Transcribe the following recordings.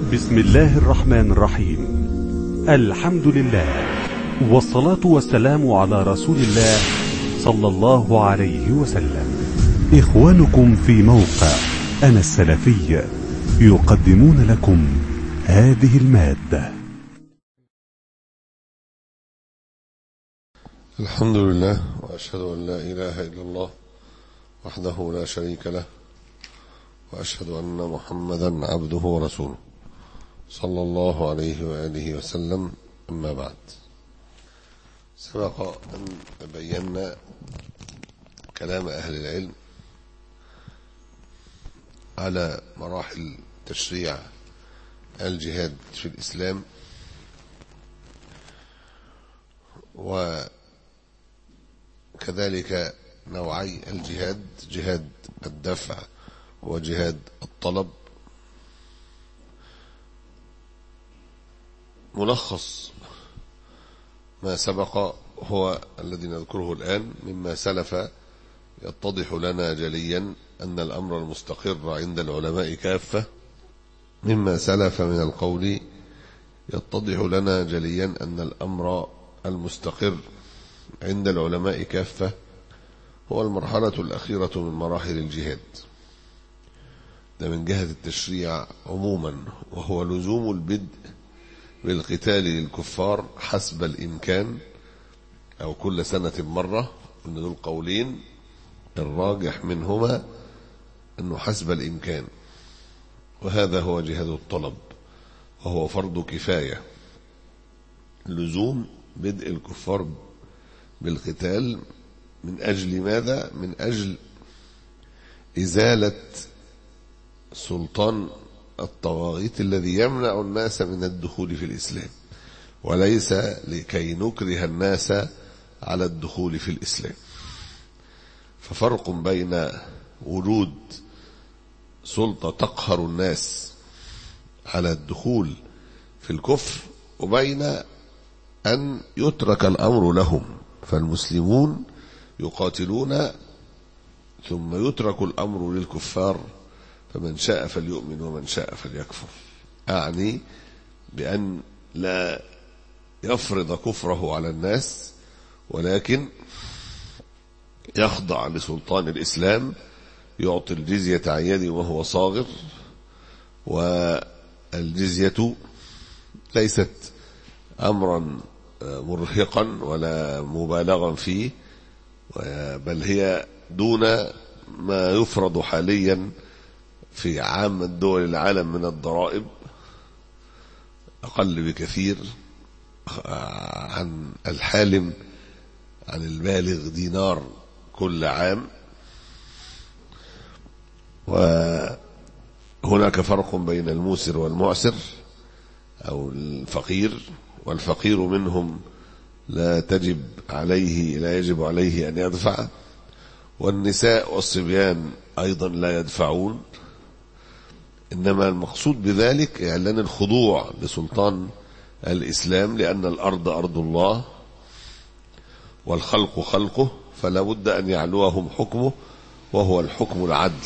بسم الله الرحمن الرحيم الحمد لله والصلاة والسلام على رسول الله صلى الله عليه وسلم إخوانكم في موقع أنا السلفي يقدمون لكم هذه المادة الحمد لله وأشهد أن لا إله إلا الله وحده لا شريك له وأشهد أن محمدا عبده ورسوله صلى الله عليه وآله وسلم أما بعد سبق أن بينا كلام أهل العلم على مراحل تشريع الجهاد في الإسلام وكذلك نوعي الجهاد جهاد الدفع وجهاد الطلب ملخص ما سبق هو الذي نذكره الآن مما سلف يتضح لنا جليا أن الأمر المستقر عند العلماء كافة مما سلف من القول يتضح لنا جليا أن الأمر المستقر عند العلماء كافة هو المرحلة الأخيرة من مراحل الجهاد ده من جهة التشريع عموما وهو لزوم البدء بالقتال للكفار حسب الإمكان أو كل سنة مرة من دول قولين الراجح منهما أنه حسب الإمكان وهذا هو جهاد الطلب وهو فرض كفاية لزوم بدء الكفار بالقتال من أجل ماذا؟ من أجل إزالة سلطان الطواغيت الذي يمنع الناس من الدخول في الإسلام وليس لكي نكره الناس على الدخول في الإسلام ففرق بين وجود سلطة تقهر الناس على الدخول في الكفر وبين أن يترك الأمر لهم فالمسلمون يقاتلون ثم يترك الأمر للكفار فمن شاء فليؤمن ومن شاء فليكفر أعني بأن لا يفرض كفره على الناس ولكن يخضع لسلطان الإسلام يعطي الجزية عن يد وهو صاغر والجزية ليست أمرا مرهقا ولا مبالغا فيه بل هي دون ما يفرض حاليا في عامة دول العالم من الضرائب أقل بكثير عن الحالم عن البالغ دينار كل عام وهناك فرق بين الموسر والمعسر أو الفقير والفقير منهم لا تجب عليه لا يجب عليه أن يدفع والنساء والصبيان أيضا لا يدفعون إنما المقصود بذلك إعلان الخضوع لسلطان الإسلام لأن الأرض أرض الله والخلق خلقه فلا بد أن يعلوهم حكمه وهو الحكم العدل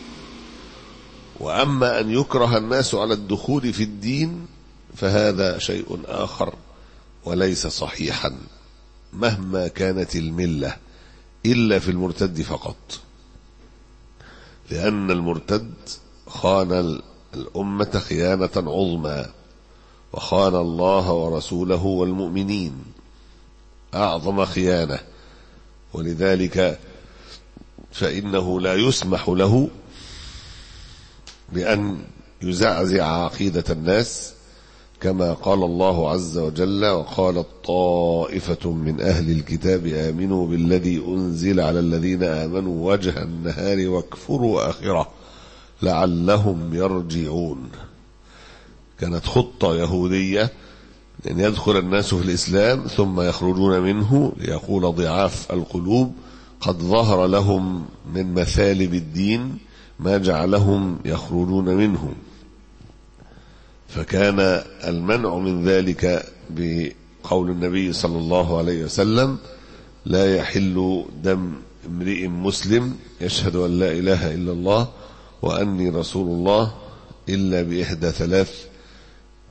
وأما أن يكره الناس على الدخول في الدين فهذا شيء آخر وليس صحيحا مهما كانت الملة إلا في المرتد فقط لأن المرتد خان الأمة خيانة عظمى وخان الله ورسوله والمؤمنين أعظم خيانة ولذلك فإنه لا يسمح له بأن يزعزع عقيدة الناس كما قال الله عز وجل وقالت طائفة من أهل الكتاب آمنوا بالذي أنزل على الذين آمنوا وجه النهار واكفروا آخره لعلهم يرجعون كانت خطة يهودية أن يدخل الناس في الإسلام ثم يخرجون منه ليقول ضعاف القلوب قد ظهر لهم من مثالب الدين ما جعلهم يخرجون منه فكان المنع من ذلك بقول النبي صلى الله عليه وسلم لا يحل دم امرئ مسلم يشهد أن لا إله إلا الله وأني رسول الله إلا بإحدى ثلاث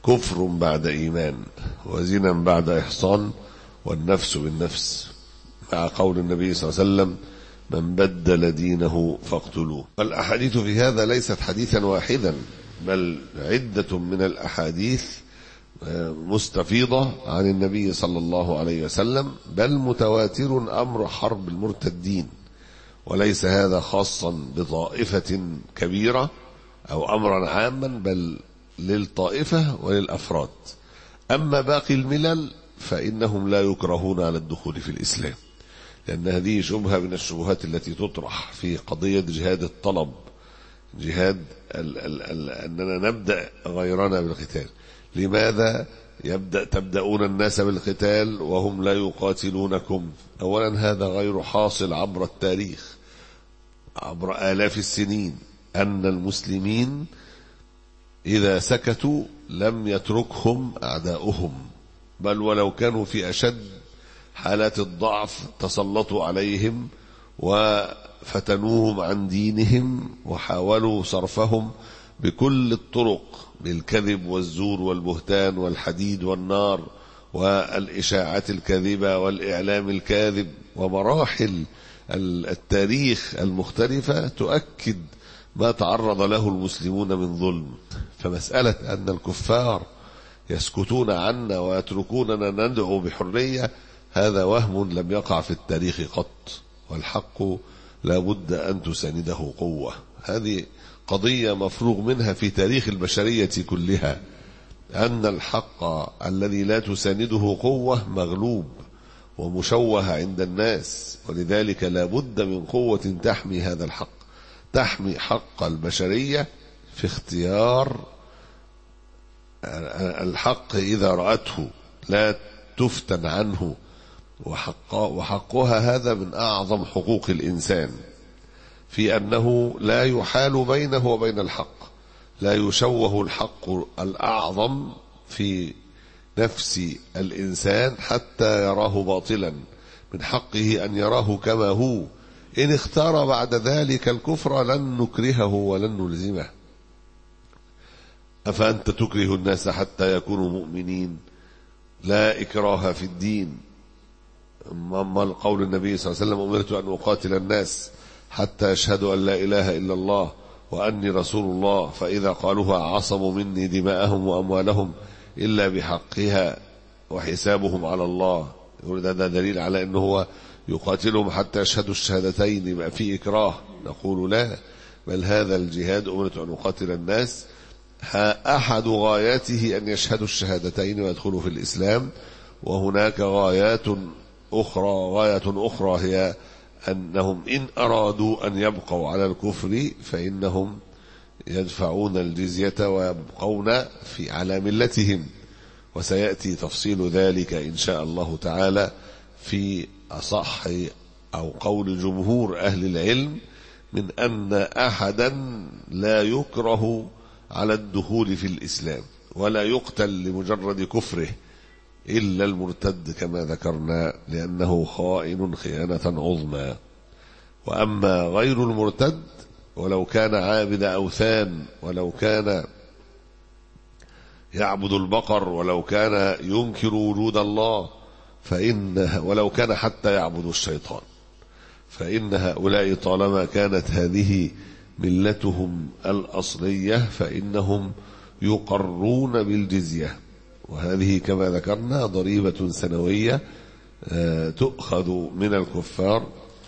كفر بعد إيمان وزنا بعد إحصان والنفس بالنفس مع قول النبي صلى الله عليه وسلم من بدل دينه فاقتلوه الأحاديث في هذا ليست حديثا واحدا بل عدة من الأحاديث مستفيضة عن النبي صلى الله عليه وسلم بل متواتر أمر حرب المرتدين وليس هذا خاصا بطائفة كبيرة أو أمرا عاما بل للطائفة وللأفراد أما باقي الملل فإنهم لا يكرهون على الدخول في الإسلام لأن هذه شبهة من الشبهات التي تطرح في قضية جهاد الطلب جهاد ال ال ال أننا نبدأ غيرنا بالقتال لماذا يبدأ تبدأون الناس بالقتال وهم لا يقاتلونكم أولا هذا غير حاصل عبر التاريخ عبر آلاف السنين أن المسلمين إذا سكتوا لم يتركهم أعداؤهم بل ولو كانوا في أشد حالات الضعف تسلطوا عليهم وفتنوهم عن دينهم وحاولوا صرفهم بكل الطرق بالكذب والزور والبهتان والحديد والنار والإشاعات الكاذبة والإعلام الكاذب ومراحل التاريخ المختلفة تؤكد ما تعرض له المسلمون من ظلم فمسألة أن الكفار يسكتون عنا ويتركوننا ندعو بحرية هذا وهم لم يقع في التاريخ قط والحق لا بد أن تسانده قوة هذه قضية مفروغ منها في تاريخ البشرية كلها أن الحق الذي لا تسانده قوة مغلوب ومشوه عند الناس ولذلك لا بد من قوة تحمي هذا الحق تحمي حق البشرية في اختيار الحق إذا رأته لا تفتن عنه وحق وحقها هذا من أعظم حقوق الإنسان في أنه لا يحال بينه وبين الحق لا يشوه الحق الأعظم في نفس الإنسان حتى يراه باطلا من حقه أن يراه كما هو إن اختار بعد ذلك الكفر لن نكرهه ولن نلزمه أفأنت تكره الناس حتى يكونوا مؤمنين لا إكراه في الدين أما القول النبي صلى الله عليه وسلم أمرت أن أقاتل الناس حتى يشهدوا أن لا إله إلا الله وأني رسول الله فإذا قالوها عصموا مني دماءهم وأموالهم إلا بحقها وحسابهم على الله يقول ده, ده دليل على أنه هو يقاتلهم حتى يشهدوا الشهادتين يبقى في إكراه نقول لا بل هذا الجهاد أمرت أن أقاتل الناس أحد غاياته أن يشهدوا الشهادتين ويدخلوا في الإسلام وهناك غايات أخرى غاية أخرى هي أنهم إن أرادوا أن يبقوا على الكفر فإنهم يدفعون الجزية ويبقون في على ملتهم وسيأتي تفصيل ذلك إن شاء الله تعالى في أصح أو قول جمهور أهل العلم من أن أحدا لا يكره على الدخول في الإسلام ولا يقتل لمجرد كفره إلا المرتد كما ذكرنا لأنه خائن خيانة عظمى وأما غير المرتد ولو كان عابد أوثان ولو كان يعبد البقر ولو كان ينكر وجود الله فإن ولو كان حتى يعبد الشيطان فإن هؤلاء طالما كانت هذه ملتهم الأصلية فإنهم يقرون بالجزية وهذه كما ذكرنا ضريبة سنوية تؤخذ من الكفار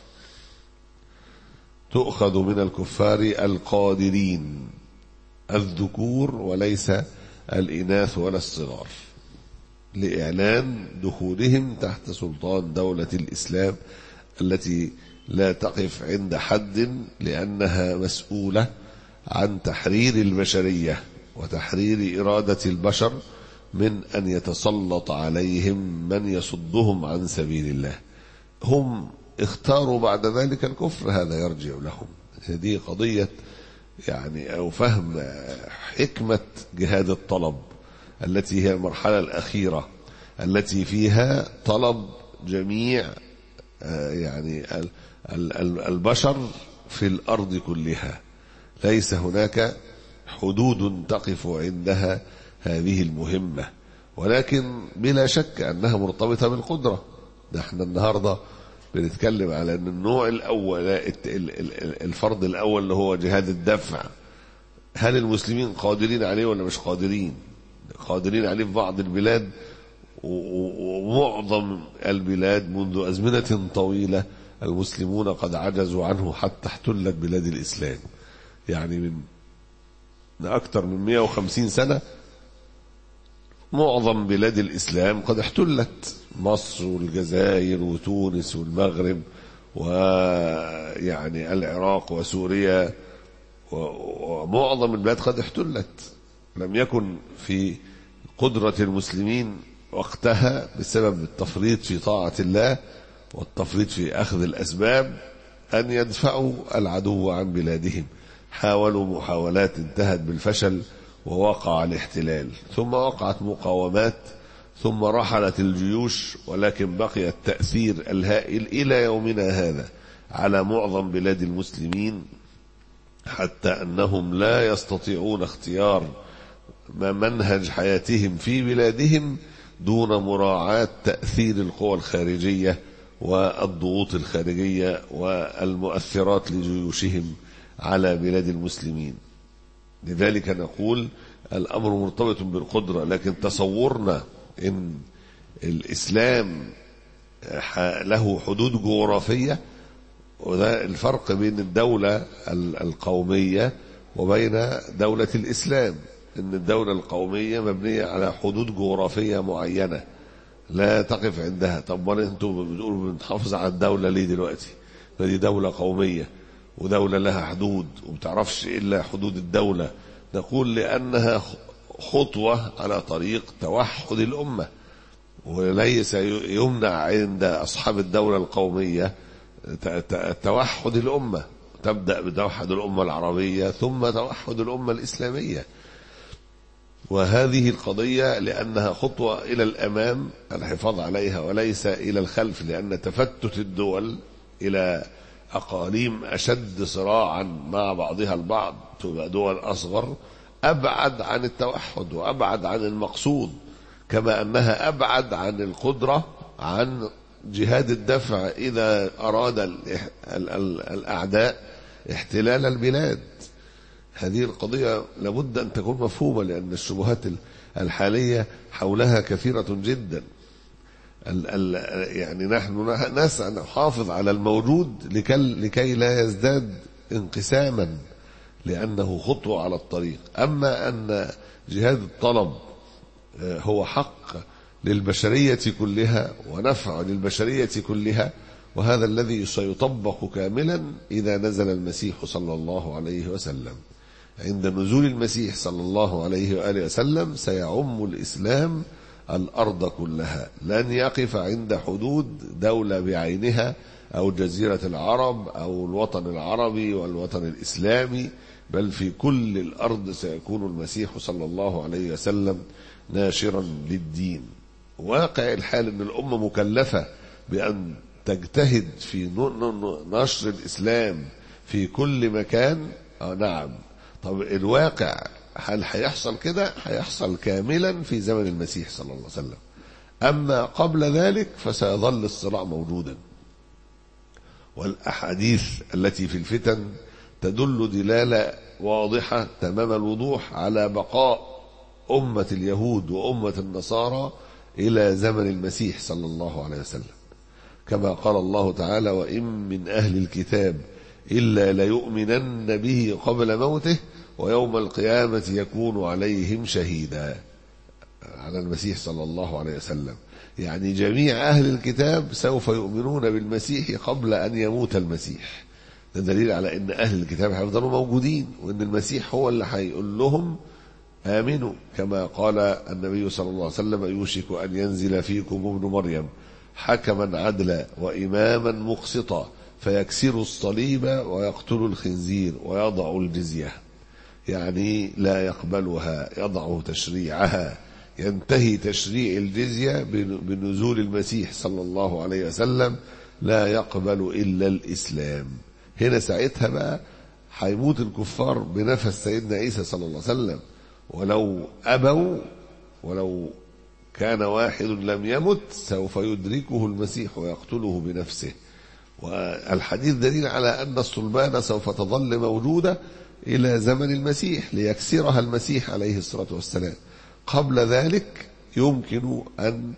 تؤخذ من الكفار القادرين الذكور وليس الإناث ولا الصغار لإعلان دخولهم تحت سلطان دولة الإسلام التي لا تقف عند حد لأنها مسؤولة عن تحرير البشرية وتحرير إرادة البشر من أن يتسلط عليهم من يصدهم عن سبيل الله هم اختاروا بعد ذلك الكفر هذا يرجع لهم هذه قضية يعني أو فهم حكمة جهاد الطلب التي هي المرحلة الأخيرة التي فيها طلب جميع يعني البشر في الأرض كلها ليس هناك حدود تقف عندها هذه المهمة ولكن بلا شك أنها مرتبطة بالقدرة نحن النهاردة بنتكلم على أن النوع الأول الفرض الأول اللي هو جهاد الدفع هل المسلمين قادرين عليه ولا مش قادرين قادرين عليه في بعض البلاد ومعظم البلاد منذ أزمنة طويلة المسلمون قد عجزوا عنه حتى احتلت بلاد الإسلام يعني من أكثر من 150 سنة معظم بلاد الإسلام قد احتلت مصر والجزائر وتونس والمغرب ويعني العراق وسوريا ومعظم البلاد قد احتلت لم يكن في قدرة المسلمين وقتها بسبب التفريط في طاعة الله والتفريط في أخذ الأسباب أن يدفعوا العدو عن بلادهم حاولوا محاولات انتهت بالفشل ووقع الاحتلال ثم وقعت مقاومات ثم رحلت الجيوش ولكن بقي التأثير الهائل إلى يومنا هذا على معظم بلاد المسلمين حتى أنهم لا يستطيعون اختيار ما منهج حياتهم في بلادهم دون مراعاة تأثير القوى الخارجية والضغوط الخارجية والمؤثرات لجيوشهم على بلاد المسلمين لذلك نقول الأمر مرتبط بالقدرة لكن تصورنا إن الإسلام له حدود جغرافية وده الفرق بين الدولة القومية وبين دولة الإسلام إن الدولة القومية مبنية على حدود جغرافية معينة لا تقف عندها طب وانا انتوا بتقولوا بنحافظ على الدولة ليه دلوقتي دي دولة قومية ودولة لها حدود وبتعرفش إلا حدود الدولة نقول لأنها خطوة على طريق توحد الأمة وليس يمنع عند أصحاب الدولة القومية توحد الأمة تبدأ بتوحد الأمة العربية ثم توحد الأمة الإسلامية وهذه القضية لأنها خطوة إلى الأمام الحفاظ عليها وليس إلى الخلف لأن تفتت الدول إلى أقاليم أشد صراعا مع بعضها البعض تبقى دول أصغر أبعد عن التوحد وأبعد عن المقصود كما أنها أبعد عن القدرة عن جهاد الدفع إذا أراد الأعداء احتلال البلاد هذه القضية لابد أن تكون مفهومة لأن الشبهات الحالية حولها كثيرة جدا ال ال يعني نحن نسعى نحافظ على الموجود لكي, لكي لا يزداد انقساما لأنه خطوة على الطريق أما أن جهاد الطلب هو حق للبشرية كلها ونفع للبشرية كلها وهذا الذي سيطبق كاملا إذا نزل المسيح صلى الله عليه وسلم عند نزول المسيح صلى الله عليه وآله وسلم سيعم الإسلام الأرض كلها لن يقف عند حدود دولة بعينها أو جزيرة العرب أو الوطن العربي والوطن الإسلامي بل في كل الأرض سيكون المسيح صلى الله عليه وسلم ناشرا للدين واقع الحال أن الأمة مكلفة بأن تجتهد في نشر الإسلام في كل مكان آه نعم طب الواقع هل هيحصل كده هيحصل كاملا في زمن المسيح صلى الله عليه وسلم أما قبل ذلك فسيظل الصراع موجودا والأحاديث التي في الفتن تدل دلالة واضحة تمام الوضوح على بقاء أمة اليهود وأمة النصارى إلى زمن المسيح صلى الله عليه وسلم كما قال الله تعالى وإن من أهل الكتاب إلا ليؤمنن به قبل موته ويوم القيامة يكون عليهم شهيدا على المسيح صلى الله عليه وسلم يعني جميع أهل الكتاب سوف يؤمنون بالمسيح قبل أن يموت المسيح ده دليل على أن أهل الكتاب هيفضلوا موجودين وأن المسيح هو اللي هيقول لهم آمنوا كما قال النبي صلى الله عليه وسلم يوشك أن ينزل فيكم ابن مريم حكما عدلا وإماما مقسطا فيكسر الصليب ويقتل الخنزير ويضع الجزية يعني لا يقبلها يضع تشريعها ينتهي تشريع الجزية بنزول المسيح صلى الله عليه وسلم لا يقبل إلا الإسلام هنا ساعتها بقى هيموت الكفار بنفس سيدنا عيسى صلى الله عليه وسلم ولو أبوا ولو كان واحد لم يمت سوف يدركه المسيح ويقتله بنفسه والحديث دليل على أن الصلبان سوف تظل موجودة إلى زمن المسيح ليكسرها المسيح عليه الصلاة والسلام قبل ذلك يمكن أن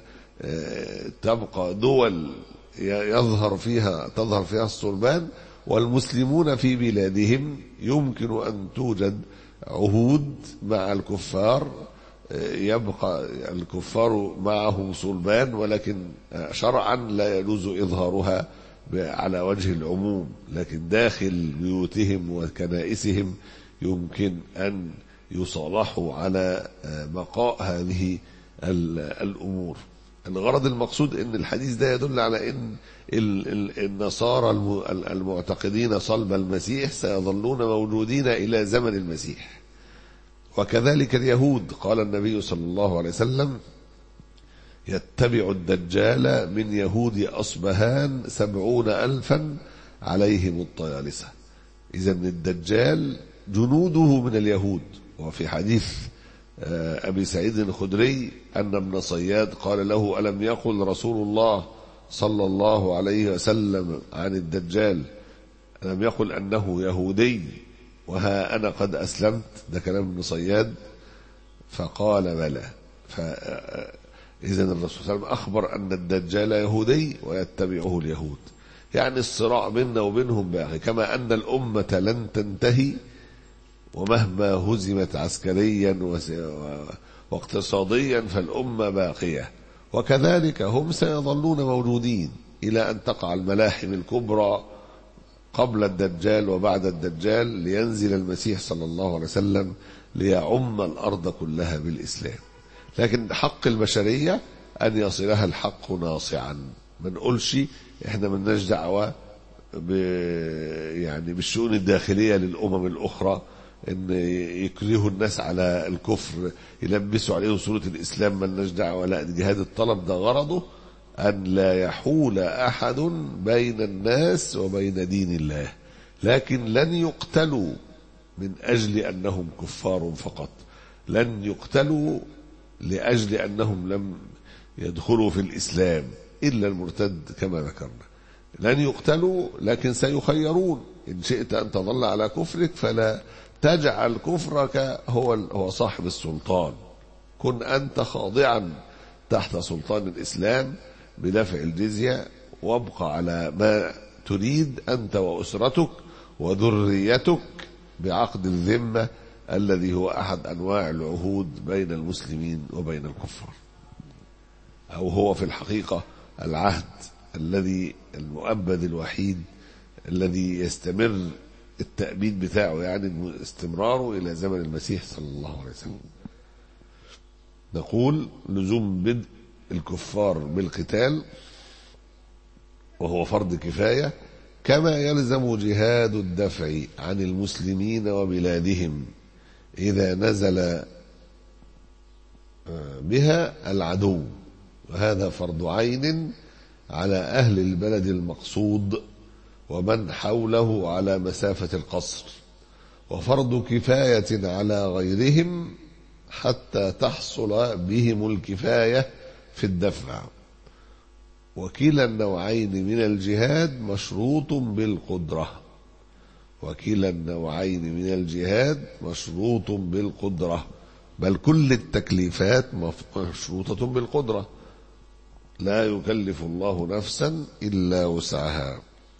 تبقى دول يظهر فيها تظهر فيها الصلبان والمسلمون في بلادهم يمكن أن توجد عهود مع الكفار يبقى الكفار معهم صلبان ولكن شرعا لا يجوز إظهارها على وجه العموم لكن داخل بيوتهم وكنائسهم يمكن أن يصالحوا على بقاء هذه الأمور الغرض المقصود ان الحديث ده يدل على ان النصارى المعتقدين صلب المسيح سيظلون موجودين الى زمن المسيح وكذلك اليهود قال النبي صلى الله عليه وسلم يتبع الدجال من يهود أصبهان سبعون ألفا عليهم الطيالسة إذا الدجال جنوده من اليهود وفي حديث أبي سعيد الخدري أن ابن صياد قال له ألم يقل رسول الله صلى الله عليه وسلم عن الدجال ألم يقل أنه يهودي وها أنا قد أسلمت ده كلام ابن صياد فقال بلى فإذا الرسول صلى الله عليه وسلم أخبر أن الدجال يهودي ويتبعه اليهود يعني الصراع بيننا وبينهم باقي كما أن الأمة لن تنتهي ومهما هزمت عسكريا واقتصاديا فالأمة باقية وكذلك هم سيظلون موجودين إلى أن تقع الملاحم الكبرى قبل الدجال وبعد الدجال لينزل المسيح صلى الله عليه وسلم ليعم الأرض كلها بالإسلام لكن حق البشرية أن يصلها الحق ناصعا ما نقولش احنا ملناش دعوة ب يعني بالشؤون الداخلية للأمم الأخرى ان يكرهوا الناس على الكفر يلبسوا عليهم صورة الإسلام ملناش دعوة لا جهاد الطلب ده غرضه أن لا يحول أحد بين الناس وبين دين الله لكن لن يقتلوا من أجل أنهم كفار فقط لن يقتلوا لأجل أنهم لم يدخلوا في الإسلام إلا المرتد كما ذكرنا لن يقتلوا لكن سيخيرون إن شئت أن تظل على كفرك فلا تجعل كفرك هو هو صاحب السلطان كن أنت خاضعا تحت سلطان الإسلام بدفع الجزية وابقى على ما تريد أنت وأسرتك وذريتك بعقد الذمة الذي هو أحد أنواع العهود بين المسلمين وبين الكفار أو هو في الحقيقة العهد الذي المؤبد الوحيد الذي يستمر التأبيد بتاعه يعني استمراره إلى زمن المسيح صلى الله عليه وسلم نقول لزوم بدء الكفار بالقتال وهو فرض كفاية كما يلزم جهاد الدفع عن المسلمين وبلادهم إذا نزل بها العدو وهذا فرض عين على أهل البلد المقصود ومن حوله على مسافة القصر وفرض كفاية على غيرهم حتى تحصل بهم الكفاية في الدفع وكلا النوعين من الجهاد مشروط بالقدرة وكلا النوعين من الجهاد مشروط بالقدرة بل كل التكليفات مشروطة بالقدرة لا يكلف الله نفسا إلا وسعها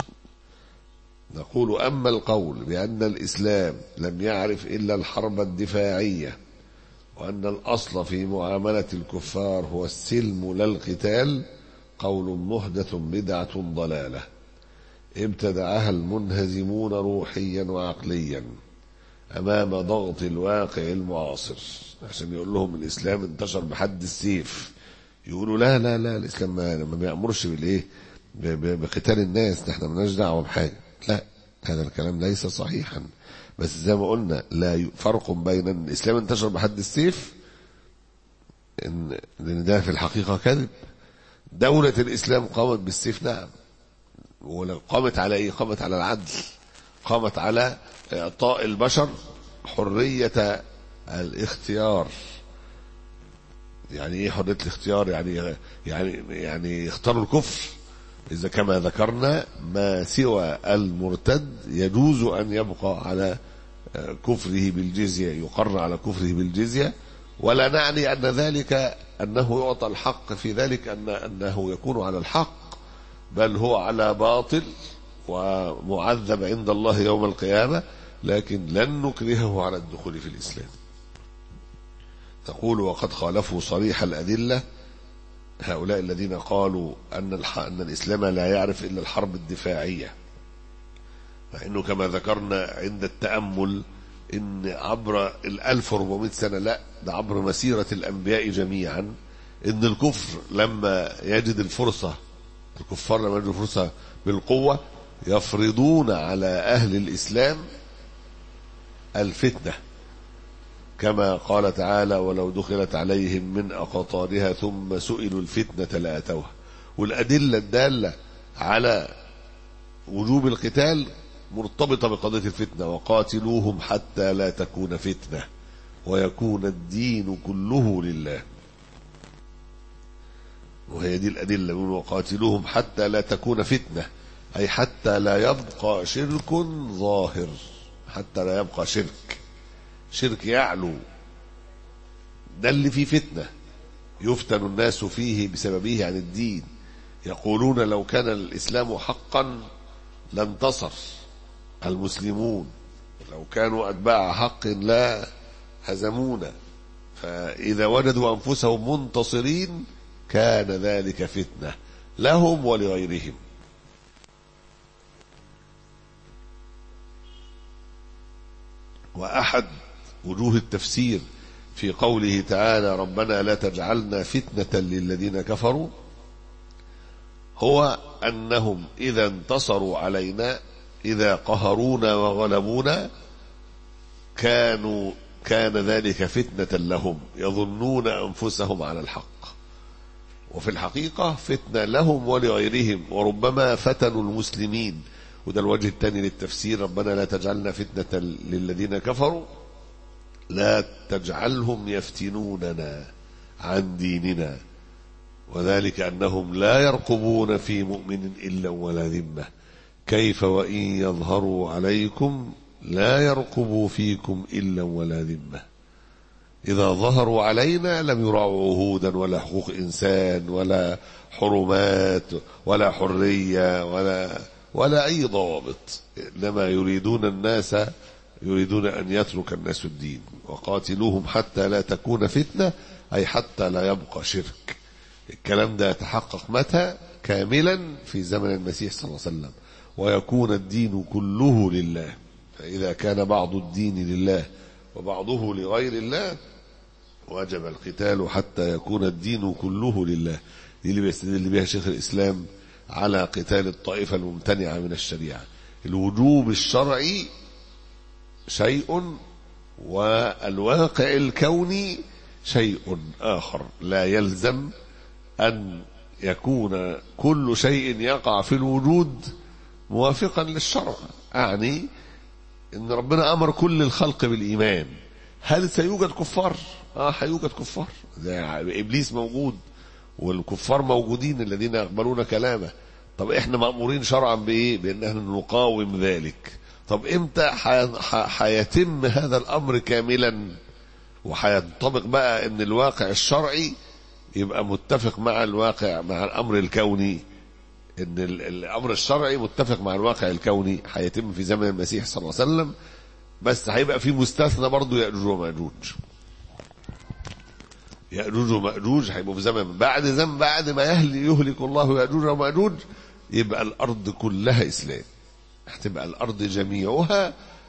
نقول أما القول بأن الإسلام لم يعرف إلا الحرب الدفاعية وأن الأصل في معاملة الكفار هو السلم لا القتال قول محدث بدعة ضلالة ابتدعها المنهزمون روحيا وعقليا أمام ضغط الواقع المعاصر عشان يقول لهم الإسلام انتشر بحد السيف يقولوا لا لا لا الإسلام ما, ما بيأمرش بالإيه بقتال الناس احنا مالناش دعوة بحاجة لا هذا الكلام ليس صحيحا بس زي ما قلنا لا فرق بين ان الاسلام انتشر بحد السيف ان لان ده في الحقيقه كذب دولة الاسلام قامت بالسيف نعم قامت على ايه؟ قامت على العدل قامت على اعطاء البشر حرية الاختيار يعني ايه حريه الاختيار يعني يعني يعني يختاروا الكفر اذا كما ذكرنا ما سوى المرتد يجوز ان يبقى على كفره بالجزيه يقر على كفره بالجزيه ولا نعني ان ذلك انه يعطى الحق في ذلك ان انه يكون على الحق بل هو على باطل ومعذب عند الله يوم القيامه لكن لن نكرهه على الدخول في الاسلام تقول وقد خالفوا صريح الأدلة هؤلاء الذين قالوا أن, أن الإسلام لا يعرف إلا الحرب الدفاعية مع أنه كما ذكرنا عند التأمل إن عبر ال 1400 سنة لا ده عبر مسيرة الأنبياء جميعا إن الكفر لما يجد الفرصة الكفار لما يجدوا الفرصة بالقوة يفرضون على أهل الإسلام الفتنة كما قال تعالى ولو دخلت عليهم من أقطارها ثم سئلوا الفتنة لأتوها والأدلة الدالة على وجوب القتال مرتبطة بقضية الفتنة وقاتلوهم حتى لا تكون فتنة ويكون الدين كله لله وهي دي الأدلة وقاتلوهم حتى لا تكون فتنة أي حتى لا يبقى شرك ظاهر حتى لا يبقى شرك شرك يعلو ده اللي فيه فتنة يفتن الناس فيه بسببه عن الدين يقولون لو كان الإسلام حقا لانتصر المسلمون لو كانوا أتباع حق لا هزمونا فإذا وجدوا أنفسهم منتصرين كان ذلك فتنة لهم ولغيرهم وأحد وجوه التفسير في قوله تعالى ربنا لا تجعلنا فتنة للذين كفروا هو أنهم إذا انتصروا علينا إذا قهرونا وغلبونا كانوا كان ذلك فتنة لهم يظنون أنفسهم على الحق وفي الحقيقة فتنة لهم ولغيرهم وربما فتنوا المسلمين وده الوجه الثاني للتفسير ربنا لا تجعلنا فتنة للذين كفروا لا تجعلهم يفتنوننا عن ديننا وذلك أنهم لا يرقبون في مؤمن إلا ولا ذمة كيف وإن يظهروا عليكم لا يرقبوا فيكم إلا ولا ذمة إذا ظهروا علينا لم يراعوا عهودا ولا حقوق إنسان ولا حرمات ولا حرية ولا ولا أي ضوابط إنما يريدون الناس يريدون أن يترك الناس الدين وقاتلوهم حتى لا تكون فتنة أي حتى لا يبقى شرك الكلام ده يتحقق متى كاملا في زمن المسيح صلى الله عليه وسلم ويكون الدين كله لله فإذا كان بعض الدين لله وبعضه لغير الله وجب القتال حتى يكون الدين كله لله دي اللي بيستدل بها شيخ الإسلام على قتال الطائفة الممتنعة من الشريعة الوجوب الشرعي شيء والواقع الكوني شيء آخر لا يلزم أن يكون كل شيء يقع في الوجود موافقا للشرع أعني إن ربنا أمر كل الخلق بالإيمان هل سيوجد كفار؟ آه هيوجد كفار إبليس موجود والكفار موجودين الذين يقبلون كلامه طب احنا مأمورين شرعا بإيه؟ بأن احنا نقاوم ذلك طب امتى هيتم هذا الأمر كاملا وهينطبق بقى ان الواقع الشرعي يبقى متفق مع الواقع مع الامر الكوني ان الامر الشرعي متفق مع الواقع الكوني هيتم في زمن المسيح صلى الله عليه وسلم بس هيبقى في مستثنى برضه ياجوج وماجوج ياجوج وماجوج هيبقوا في زمن بعد زمن بعد ما يهلك الله ياجوج وماجوج يبقى الارض كلها اسلام هتبقى الارض جميعها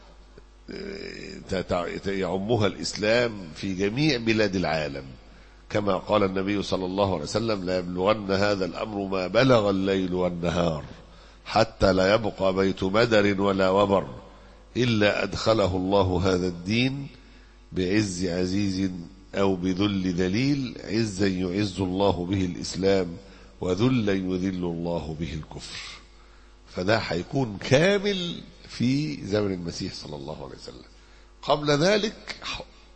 يعمها الاسلام في جميع بلاد العالم كما قال النبي صلى الله عليه وسلم لا يبلغن هذا الامر ما بلغ الليل والنهار حتى لا يبقى بيت بدر ولا وبر الا ادخله الله هذا الدين بعز عزيز او بذل ذليل عزا يعز الله به الاسلام وذلا يذل الله به الكفر فده هيكون كامل في زمن المسيح صلى الله عليه وسلم قبل ذلك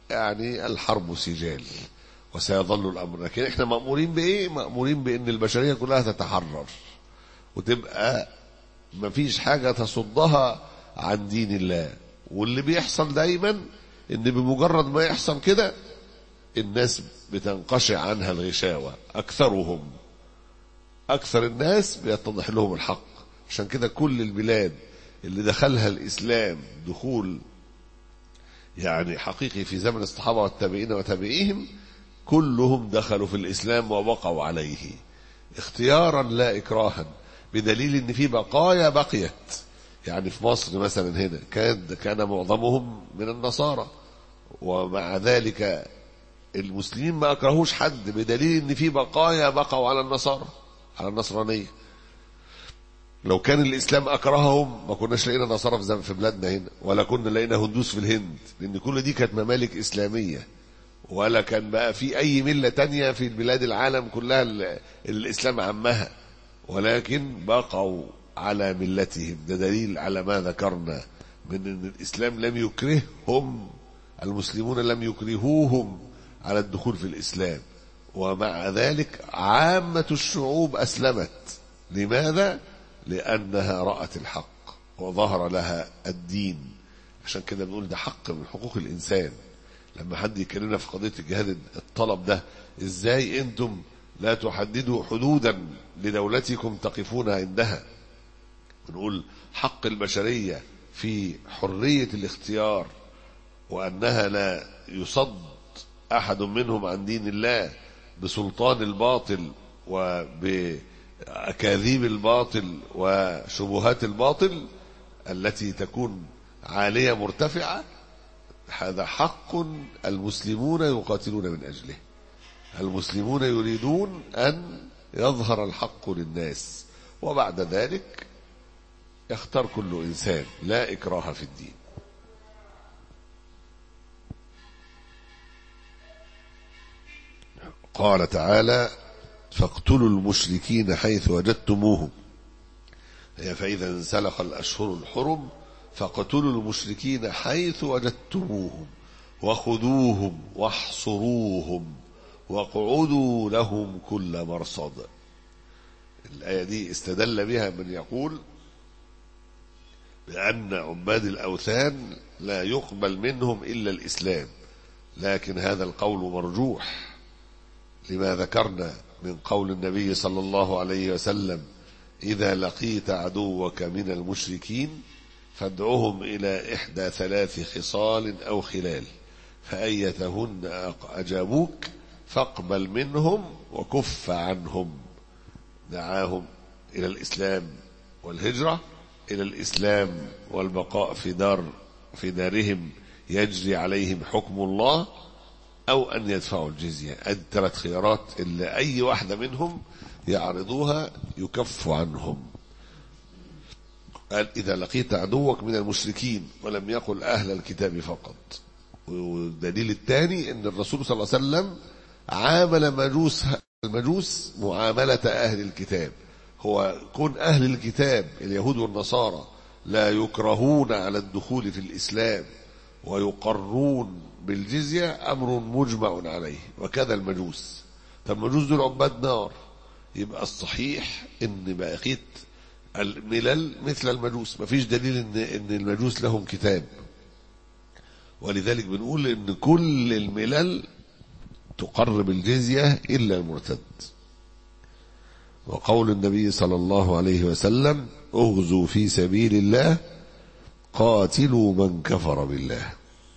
يعني الحرب سجال وسيظل الأمر لكن احنا مأمورين بإيه مأمورين بأن البشرية كلها تتحرر وتبقى مفيش حاجة تصدها عن دين الله واللي بيحصل دايما ان بمجرد ما يحصل كده الناس بتنقشع عنها الغشاوة أكثرهم أكثر الناس بيتضح لهم الحق عشان كده كل البلاد اللي دخلها الإسلام دخول يعني حقيقي في زمن الصحابة والتابعين وتابعيهم كلهم دخلوا في الإسلام وبقوا عليه اختيارا لا إكراها بدليل ان في بقايا بقيت يعني في مصر مثلا هنا كان كان معظمهم من النصارى ومع ذلك المسلمين ما اكرهوش حد بدليل ان في بقايا بقوا على النصارى على النصرانيه لو كان الاسلام اكرههم ما كناش لقينا نصارى في في بلادنا هنا ولا كنا لقينا هندوس في الهند لان كل دي كانت ممالك اسلاميه ولا كان بقى في اي مله تانية في بلاد العالم كلها الاسلام عمها ولكن بقوا على ملتهم ده دليل على ما ذكرنا من ان الاسلام لم يكرههم المسلمون لم يكرهوهم على الدخول في الاسلام ومع ذلك عامه الشعوب اسلمت لماذا لانها رات الحق وظهر لها الدين عشان كده بنقول ده حق من حقوق الانسان لما حد يكلمنا في قضيه الجهاد الطلب ده ازاي انتم لا تحددوا حدودا لدولتكم تقفون عندها بنقول حق البشرية في حرية الاختيار وأنها لا يصد أحد منهم عن دين الله بسلطان الباطل وبأكاذيب الباطل وشبهات الباطل التي تكون عالية مرتفعة هذا حق المسلمون يقاتلون من أجله المسلمون يريدون أن يظهر الحق للناس وبعد ذلك يختار كل إنسان لا إكراه في الدين قال تعالى فاقتلوا المشركين حيث وجدتموهم فإذا انسلخ الأشهر الحرم فاقتلوا المشركين حيث وجدتموهم وخذوهم واحصروهم واقعدوا لهم كل مرصد الآية دي استدل بها من يقول بأن عباد الأوثان لا يقبل منهم إلا الإسلام لكن هذا القول مرجوح لما ذكرنا من قول النبي صلى الله عليه وسلم إذا لقيت عدوك من المشركين فادعهم إلى إحدى ثلاث خصال أو خلال فأيتهن أجابوك فاقبل منهم وكف عنهم دعاهم إلى الإسلام والهجرة إلى الإسلام والبقاء في دار في دارهم يجري عليهم حكم الله أو أن يدفعوا الجزية الثلاث خيارات اللي أي واحدة منهم يعرضوها يكف عنهم قال إذا لقيت عدوك من المشركين ولم يقل أهل الكتاب فقط والدليل الثاني أن الرسول صلى الله عليه وسلم عامل مجوس المجوس معاملة أهل الكتاب هو كون أهل الكتاب اليهود والنصارى لا يكرهون على الدخول في الإسلام ويقرون بالجزية أمر مجمع عليه وكذا المجوس طب المجوس دول عباد نار يبقى الصحيح ان بقية الملل مثل المجوس ما فيش دليل ان ان المجوس لهم كتاب ولذلك بنقول ان كل الملل تقرب الجزية إلا المرتد وقول النبي صلى الله عليه وسلم اغزوا في سبيل الله قاتلوا من كفر بالله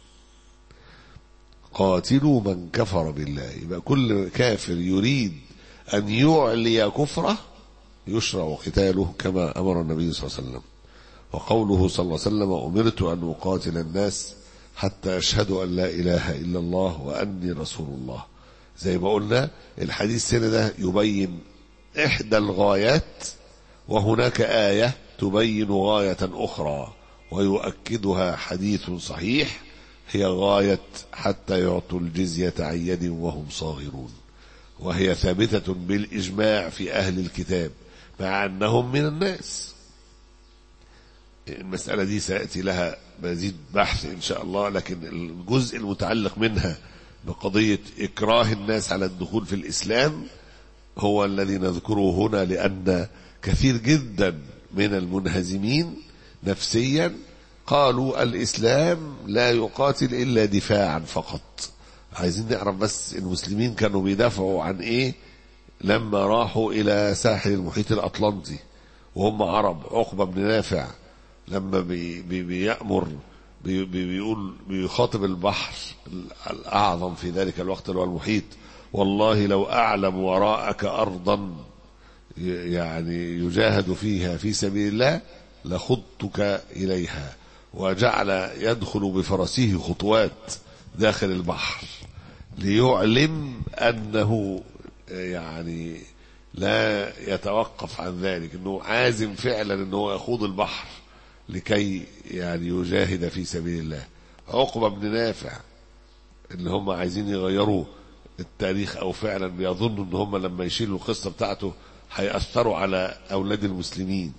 قاتلوا من كفر بالله يبقى كل كافر يريد أن يعلي كفره يشرع قتاله كما أمر النبي صلى الله عليه وسلم وقوله صلى الله عليه وسلم أمرت أن أقاتل الناس حتى يشهدوا أن لا إله إلا الله وأني رسول الله زي ما قلنا الحديث هنا ده يبين إحدى الغايات وهناك آية تبين غاية أخرى ويؤكدها حديث صحيح هي غاية حتى يعطوا الجزية عن يد وهم صاغرون وهي ثابتة بالإجماع في أهل الكتاب مع أنهم من الناس المسألة دي سيأتي لها مزيد بحث إن شاء الله لكن الجزء المتعلق منها بقضية إكراه الناس على الدخول في الإسلام هو الذي نذكره هنا لأن كثير جدا من المنهزمين نفسيا قالوا الإسلام لا يقاتل إلا دفاعا فقط عايزين نعرف بس المسلمين كانوا بيدافعوا عن إيه لما راحوا إلى ساحل المحيط الأطلنطي وهم عرب عقبة بن نافع لما بي بي بيأمر بي بي بيقول بيخاطب البحر الأعظم في ذلك الوقت اللي هو المحيط والله لو أعلم وراءك أرضا يعني يجاهد فيها في سبيل الله لخضتك إليها وجعل يدخل بفرسه خطوات داخل البحر ليعلم أنه يعني لا يتوقف عن ذلك أنه عازم فعلا أنه يخوض البحر لكي يعني يجاهد في سبيل الله عقبة بن نافع اللي هم عايزين يغيروا التاريخ او فعلا بيظنوا ان هم لما يشيلوا القصه بتاعته هيأثروا على اولاد المسلمين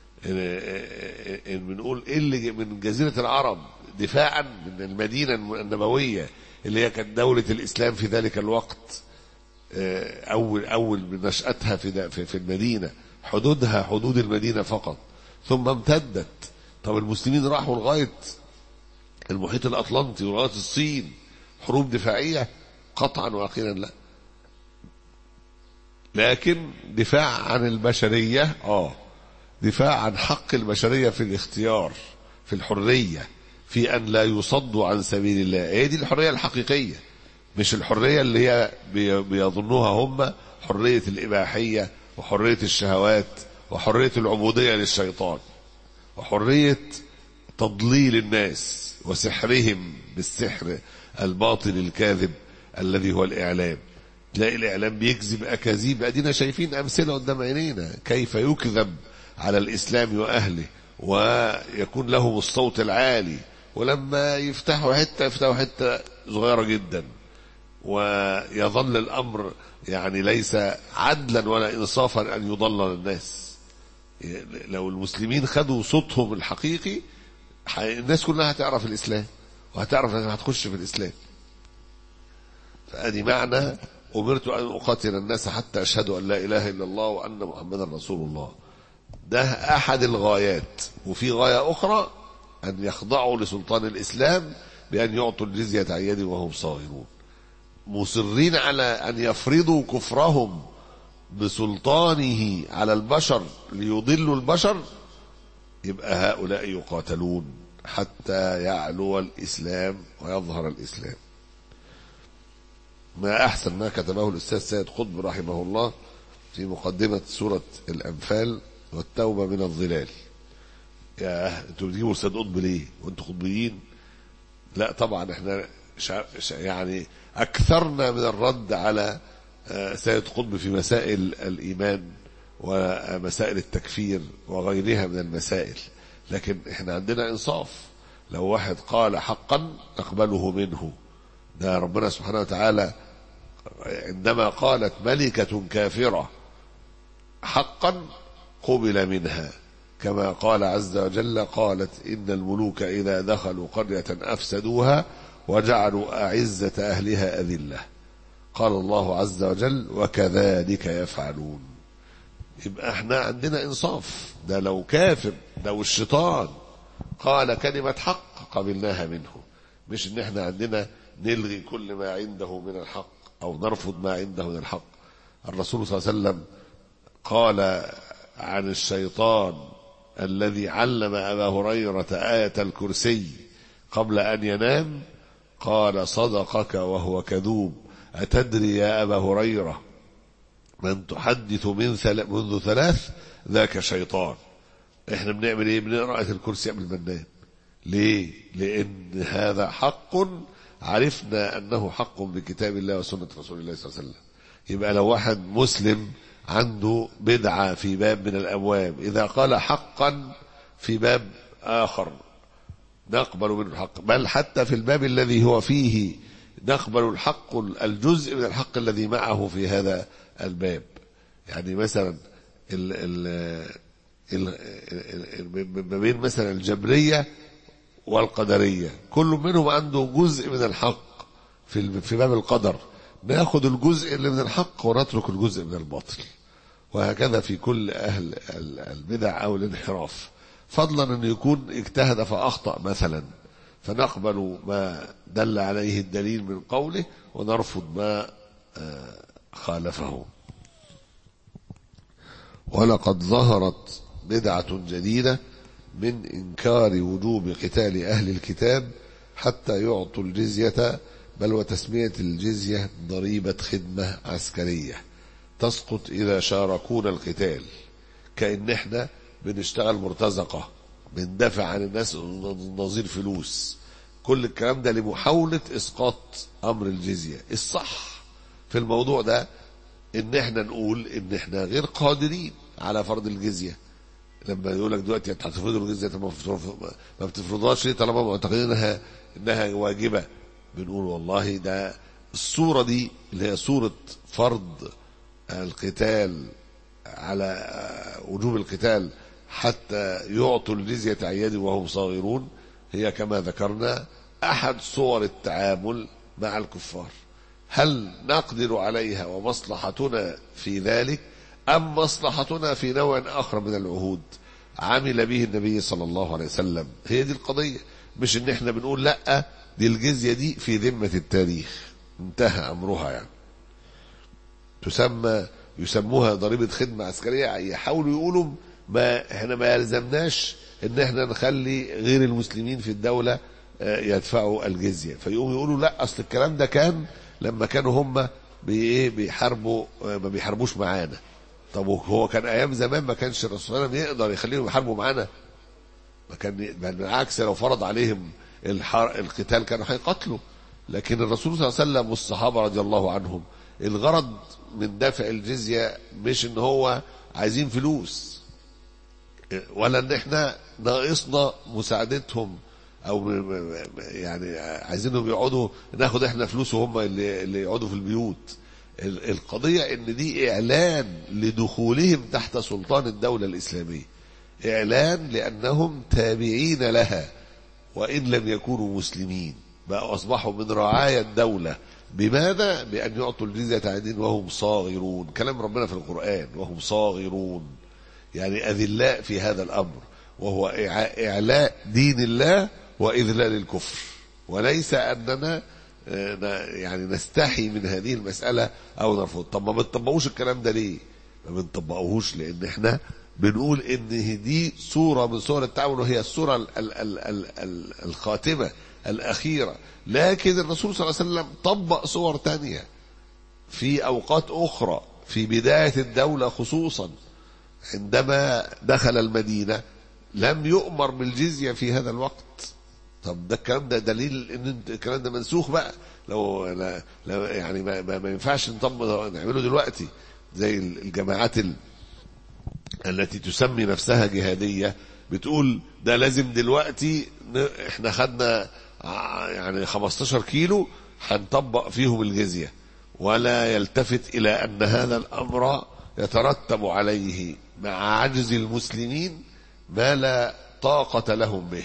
إن بنقول ايه اللي من جزيره العرب دفاعا من المدينه النبويه اللي هي كانت دوله الاسلام في ذلك الوقت اول اول من نشاتها في في المدينه حدودها حدود المدينه فقط ثم امتدت طب المسلمين راحوا لغايه المحيط الاطلنطي ولغايه الصين حروب دفاعيه قطعا واخيرا لا لكن دفاع عن البشريه اه دفاع عن حق البشريه في الاختيار في الحريه في ان لا يصدوا عن سبيل الله هي دي الحريه الحقيقيه مش الحريه اللي هي بيظنوها هم حريه الاباحيه وحريه الشهوات وحريه العبوديه للشيطان وحريه تضليل الناس وسحرهم بالسحر الباطل الكاذب الذي هو الإعلام تلاقي الإعلام بيكذب أكاذيب أدينا شايفين أمثلة قدام عينينا كيف يكذب على الإسلام وأهله ويكون لهم الصوت العالي ولما يفتحوا حتة يفتحوا حتة صغيرة جدا ويظل الأمر يعني ليس عدلا ولا إنصافا أن يضلل الناس لو المسلمين خدوا صوتهم الحقيقي الناس كلها هتعرف الإسلام وهتعرف انها هتخش في الاسلام فادي معنى امرت ان اقاتل الناس حتى اشهدوا ان لا اله الا الله وان محمدا رسول الله ده احد الغايات وفي غايه اخرى ان يخضعوا لسلطان الاسلام بان يعطوا الجزيه عن يد وهم صاغرون مصرين على ان يفرضوا كفرهم بسلطانه على البشر ليضلوا البشر يبقى هؤلاء يقاتلون حتى يعلو الإسلام ويظهر الإسلام ما أحسن ما كتبه الأستاذ سيد قطب رحمه الله في مقدمة سورة الأنفال والتوبة من الظلال يا انتوا بتجيبوا سيد قطب ليه وانتوا قطبيين لا طبعا احنا شع... يعني اكثرنا من الرد على سيد قطب في مسائل الايمان ومسائل التكفير وغيرها من المسائل لكن احنا عندنا انصاف لو واحد قال حقا نقبله منه ده ربنا سبحانه وتعالى عندما قالت ملكة كافرة حقا قبل منها كما قال عز وجل قالت إن الملوك إذا دخلوا قرية أفسدوها وجعلوا أعزة أهلها أذلة قال الله عز وجل وكذلك يفعلون يبقى احنا عندنا انصاف ده لو كافر لو الشيطان قال كلمة حق قبلناها منه مش ان احنا عندنا نلغي كل ما عنده من الحق او نرفض ما عنده من الحق الرسول صلى الله عليه وسلم قال عن الشيطان الذي علم ابا هريرة آية الكرسي قبل ان ينام قال صدقك وهو كذوب أتدري يا أبا هريرة من تحدث من ثل... منذ ثلاث ذاك شيطان احنا بنعمل ايه بنقرا آية الكرسي قبل ما ننام ليه لان هذا حق عرفنا انه حق بكتاب الله وسنة رسول الله صلى الله عليه وسلم يبقى لو واحد مسلم عنده بدعة في باب من الابواب اذا قال حقا في باب اخر نقبل منه الحق بل حتى في الباب الذي هو فيه نقبل الحق الجزء من الحق الذي معه في هذا الباب يعني مثلا ال ال ال- ال- ال- ما بين مثلا الجبرية والقدرية كل منهم عنده جزء من الحق في ال- في باب القدر ناخد الجزء اللي من الحق ونترك الجزء من الباطل وهكذا في كل أهل ال- البدع أو الانحراف فضلا أن يكون اجتهد فأخطأ مثلا فنقبل ما دل عليه الدليل من قوله ونرفض ما آه، خالفه ولقد ظهرت بدعة جديدة من إنكار وجوب قتال أهل الكتاب حتى يعطوا الجزية بل وتسمية الجزية ضريبة خدمة عسكرية تسقط إذا شاركونا القتال كأن احنا بنشتغل مرتزقة بندافع عن الناس نظير فلوس كل الكلام ده لمحاولة إسقاط أمر الجزية الصح في الموضوع ده ان احنا نقول ان احنا غير قادرين على فرض الجزيه لما يقول لك دلوقتي انت هتفرضوا الجزيه طب ما بتفرض- ما بتفرضهاش ليه طالما معتقدين انها انها واجبه بنقول والله ده الصوره دي اللي هي صوره فرض القتال على وجوب القتال حتى يعطوا الجزيه عياد وهم صاغرون هي كما ذكرنا احد صور التعامل مع الكفار هل نقدر عليها ومصلحتنا في ذلك أم مصلحتنا في نوع آخر من العهود عمل به النبي صلى الله عليه وسلم هي دي القضية مش ان احنا بنقول لا دي الجزية دي في ذمة التاريخ انتهى أمرها يعني تسمى يسموها ضريبة خدمة عسكرية يحاولوا يقولوا ما احنا ما يلزمناش ان احنا نخلي غير المسلمين في الدولة آه، يدفعوا الجزية فيقوموا يقولوا لا اصل الكلام ده كان لما كانوا هم بايه بيحاربوا آه، ما بيحاربوش معانا طب هو كان ايام زمان ما كانش الرسول صلى الله عليه وسلم يقدر يخليهم يحاربوا معانا ما كان بل بالعكس لو فرض عليهم الحر... القتال كانوا هيقتلوا لكن الرسول صلى الله عليه وسلم والصحابه رضي الله عنهم الغرض من دفع الجزيه مش ان هو عايزين فلوس ولا ان احنا ناقصنا مساعدتهم او م- م- م- يعني عايزينهم يقعدوا ناخد احنا فلوس وهم اللي, اللي يقعدوا في البيوت ال- القضيه ان دي اعلان لدخولهم تحت سلطان الدوله الاسلاميه اعلان لانهم تابعين لها وان لم يكونوا مسلمين بقى اصبحوا من رعايا الدوله بماذا بان يعطوا الجزيه عن دين وهم صاغرون كلام ربنا في القران وهم صاغرون يعني أذلاء في هذا الأمر وهو إع- إعلاء دين الله وإذلال الكفر وليس أننا آه، ن- يعني نستحي من هذه المسألة أو نرفض طب ما بنطبقوش الكلام ده ليه ما بنطبقوهوش لأن احنا بنقول إن دي صورة من صور التعاون وهي الصورة ال ال ال ال ال الخاتمة الأخيرة لكن الرسول صلى الله عليه وسلم طبق صور تانية في أوقات أخرى في بداية الدولة خصوصا عندما دخل المدينة لم يؤمر بالجزية في هذا الوقت طب ده الكلام ده دليل ان انت- الكلام ده منسوخ بقى لو لا لو يعني ما, ما, ما ينفعش نطبق نعمله دلوقتي زي الجماعات ال التي تسمي نفسها جهادية بتقول ده لازم دلوقتي ن- احنا خدنا ع- يعني 15 كيلو هنطبق فيهم الجزية ولا يلتفت إلى أن هذا الأمر يترتب عليه مع عجز المسلمين ما لا طاقة لهم به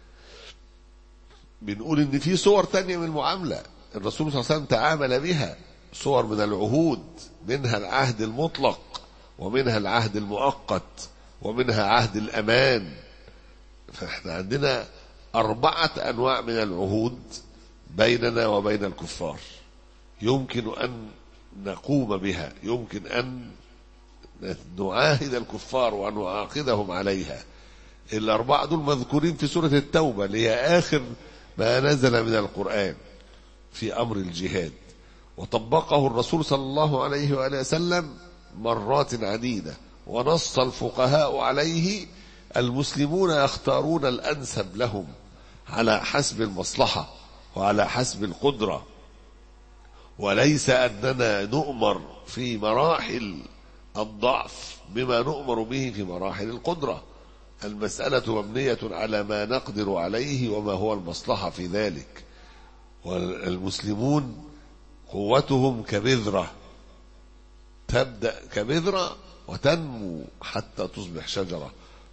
بنقول ان في صور تانية من المعاملة الرسول صلى الله عليه وسلم تعامل بها صور من العهود منها العهد المطلق ومنها العهد المؤقت ومنها عهد الأمان فاحنا عندنا أربعة أنواع من العهود بيننا وبين الكفار يمكن أن نقوم بها يمكن أن نعاهد الكفار وأن نعاقدهم عليها الأربعة دول مذكورين في سورة التوبة اللي هي آخر ما نزل من القرآن في أمر الجهاد وطبقه الرسول صلى الله عليه وآله وسلم مرات عديدة ونص الفقهاء عليه المسلمون يختارون الأنسب لهم على حسب المصلحة وعلى حسب القدرة وليس أننا نؤمر في مراحل الضعف بما نؤمر به في مراحل القدرة المسألة مبنية على ما نقدر عليه وما هو المصلحة في ذلك والمسلمون قوتهم كبذرة تبدأ كبذرة وتنمو حتى تصبح شجرة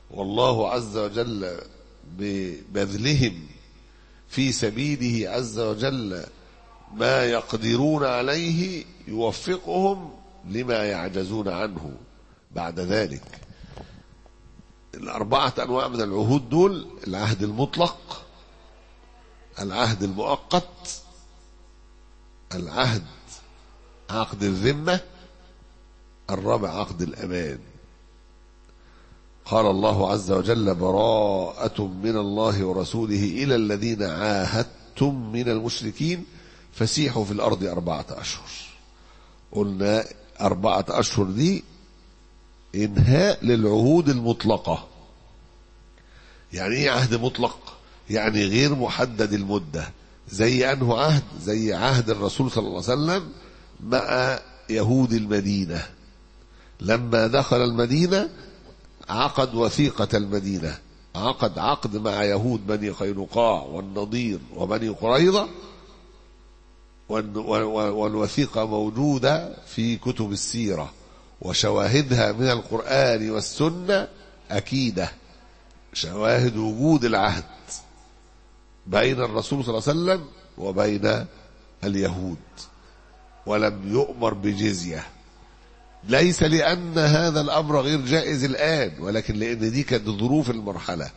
والله عز وجل ببذلهم في سبيله عز وجل ما يقدرون عليه يوفقهم لما يعجزون عنه بعد ذلك الأربعة أنواع من العهود دول العهد المطلق العهد المؤقت العهد عقد الذمة الرابع عقد الأمان قال الله عز وجل براءة من الله ورسوله إلى الذين عاهدتم من المشركين فسيحوا في الأرض أربعة أشهر قلنا أربعة أشهر دي إنهاء للعهود المطلقة يعني إيه عهد مطلق يعني غير محدد المدة زي أنه عهد زي عهد الرسول صلى الله عليه وسلم مع يهود المدينة لما دخل المدينة عقد وثيقة المدينة عقد عقد مع يهود بني قينقاع والنضير وبني قريظة والوثيقة موجودة في كتب السيرة وشواهدها من القرآن والسنة أكيدة شواهد وجود العهد بين الرسول صلى الله عليه وسلم وبين اليهود ولم يؤمر بجزية ليس لأن هذا الأمر غير جائز الآن ولكن لأن دي كانت ظروف المرحلة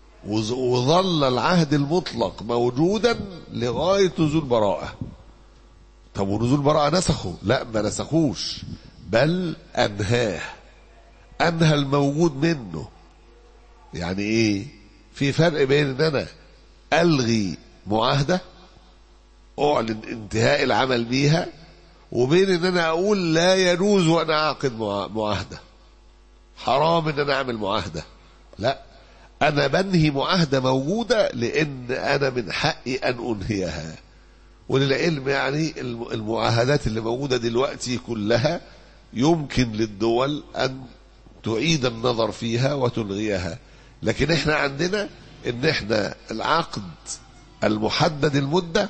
وظل العهد المطلق موجودا لغاية نزول براءة طب ونزول براءة نسخه لا ما نسخوش بل أنهاه أنهى الموجود منه يعني إيه في فرق بين أن أنا ألغي معاهدة أعلن انتهاء العمل بيها وبين ان انا اقول لا يجوز وانا اعقد معاهده حرام ان انا اعمل معاهده لا انا بنهي معاهده موجوده لان انا من حقي ان انهيها وللعلم يعني المعاهدات اللي موجوده دلوقتي كلها يمكن للدول ان تعيد النظر فيها وتلغيها لكن احنا عندنا ان احنا العقد المحدد المده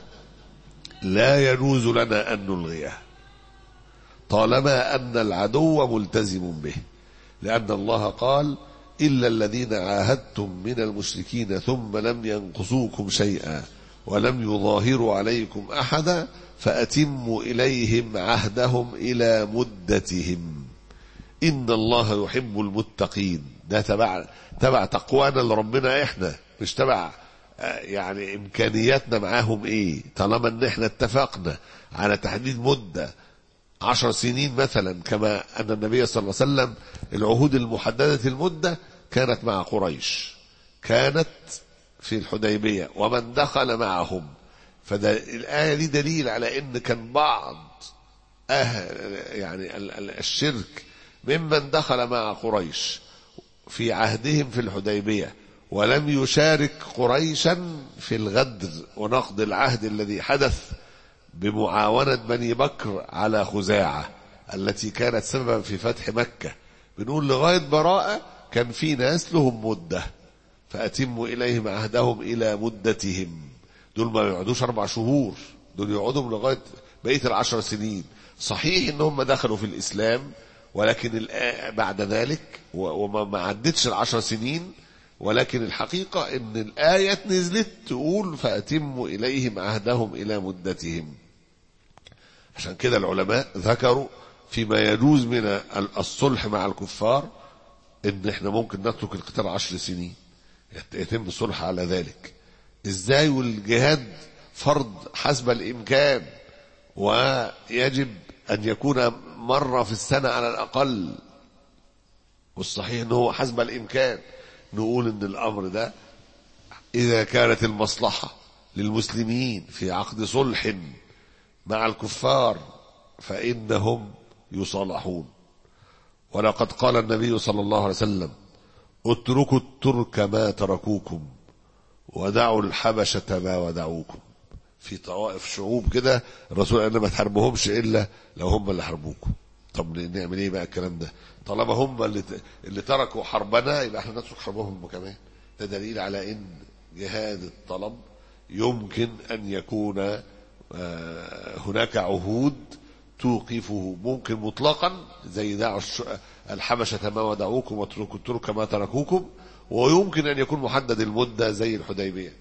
لا يجوز لنا ان نلغيه طالما أن العدو ملتزم به لأن الله قال إلا الذين عاهدتم من المشركين ثم لم ينقصوكم شيئا ولم يظاهروا عليكم أحدا فأتموا إليهم عهدهم إلى مدتهم إن الله يحب المتقين ده تبع تبع تقوانا لربنا إحنا مش تبع يعني إمكانياتنا معاهم إيه طالما إن إحنا اتفقنا على تحديد مدة عشر سنين مثلا كما أن النبي صلى الله عليه وسلم العهود المحددة المدة كانت مع قريش كانت في الحديبية ومن دخل معهم فده الآية دي دليل على أن كان بعض أهل يعني الشرك ممن دخل مع قريش في عهدهم في الحديبية ولم يشارك قريشا في الغدر ونقض العهد الذي حدث بمعاونة بني بكر على خزاعة التي كانت سببا في فتح مكة بنقول لغاية براءة كان في ناس لهم مدة فأتموا إليهم عهدهم إلى مدتهم دول ما يقعدوش أربع شهور دول يقعدوا لغاية بقية العشر سنين صحيح إن هم دخلوا في الإسلام ولكن بعد ذلك وما عدتش العشر سنين ولكن الحقيقة إن الآية نزلت تقول فأتموا إليهم عهدهم إلى مدتهم عشان كده العلماء ذكروا فيما يجوز من الصلح مع الكفار ان احنا ممكن نترك القتال عشر سنين يتم الصلح على ذلك ازاي والجهاد فرض حسب الامكان ويجب ان يكون مرة في السنة على الاقل والصحيح انه هو حسب الامكان نقول ان الامر ده اذا كانت المصلحة للمسلمين في عقد صلح مع الكفار فإنهم يصالحون ولقد قال النبي صلى الله عليه وسلم اتركوا الترك ما تركوكم ودعوا الحبشة ما ودعوكم في طوائف شعوب كده الرسول قال ما تحاربوهمش إلا لو هم اللي حاربوكم طب نعمل ايه بقى الكلام ده طالما هم اللي, اللي تركوا حربنا يبقى احنا نترك حربهم هم كمان ده دليل على ان جهاد الطلب يمكن ان يكون هناك عهود توقفه ممكن مطلقا زي دعوا الحبشة ما ودعوكم واتركوا الترك ما تركوكم ويمكن أن يكون محدد المدة زي الحديبية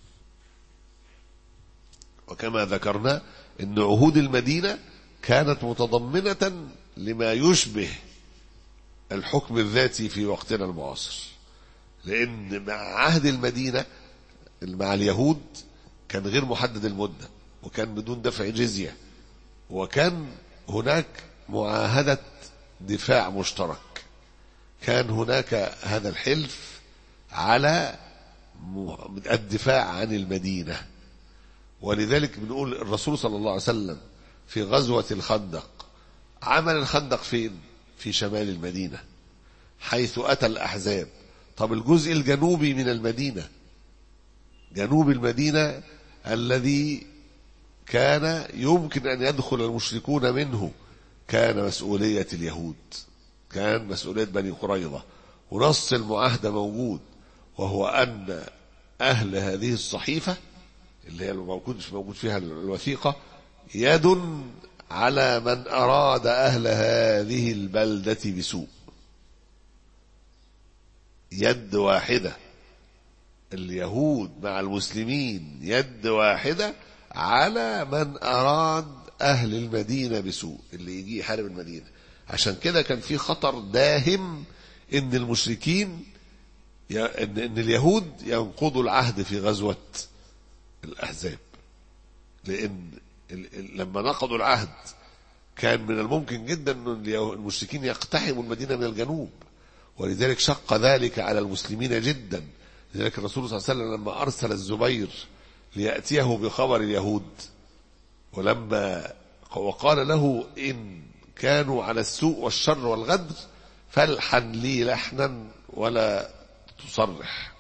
وكما ذكرنا أن عهود المدينة كانت متضمنة لما يشبه الحكم الذاتي في وقتنا المعاصر لأن مع عهد المدينة مع اليهود كان غير محدد المدة وكان بدون دفع جزية وكان هناك معاهدة دفاع مشترك كان هناك هذا الحلف على الدفاع عن المدينة ولذلك بنقول الرسول صلى الله عليه وسلم في غزوة الخندق عمل الخندق فين في شمال المدينة حيث أتى الأحزاب طب الجزء الجنوبي من المدينة جنوب المدينة الذي كان يمكن أن يدخل المشركون منه كان مسؤولية اليهود كان مسؤولية بني قريظة ونص المعاهدة موجود وهو أن أهل هذه الصحيفة اللي هي الموجود مش موجود فيها الوثيقة يد على من أراد أهل هذه البلدة بسوء يد واحدة اليهود مع المسلمين يد واحدة على من أراد أهل المدينة بسوء اللي يجي يحارب المدينة عشان كده كان في خطر داهم إن المشركين إن, إن اليهود ينقضوا العهد في غزوة الأحزاب لأن لما نقضوا العهد كان من الممكن جدا أن المشركين يقتحموا المدينة من الجنوب ولذلك شق ذلك على المسلمين جدا لذلك الرسول صلى الله عليه وسلم لما أرسل الزبير ليأتيه بخبر اليهود ولما وقال له إن كانوا على السوء والشر والغدر فالحن لي لحنا ولا تصرح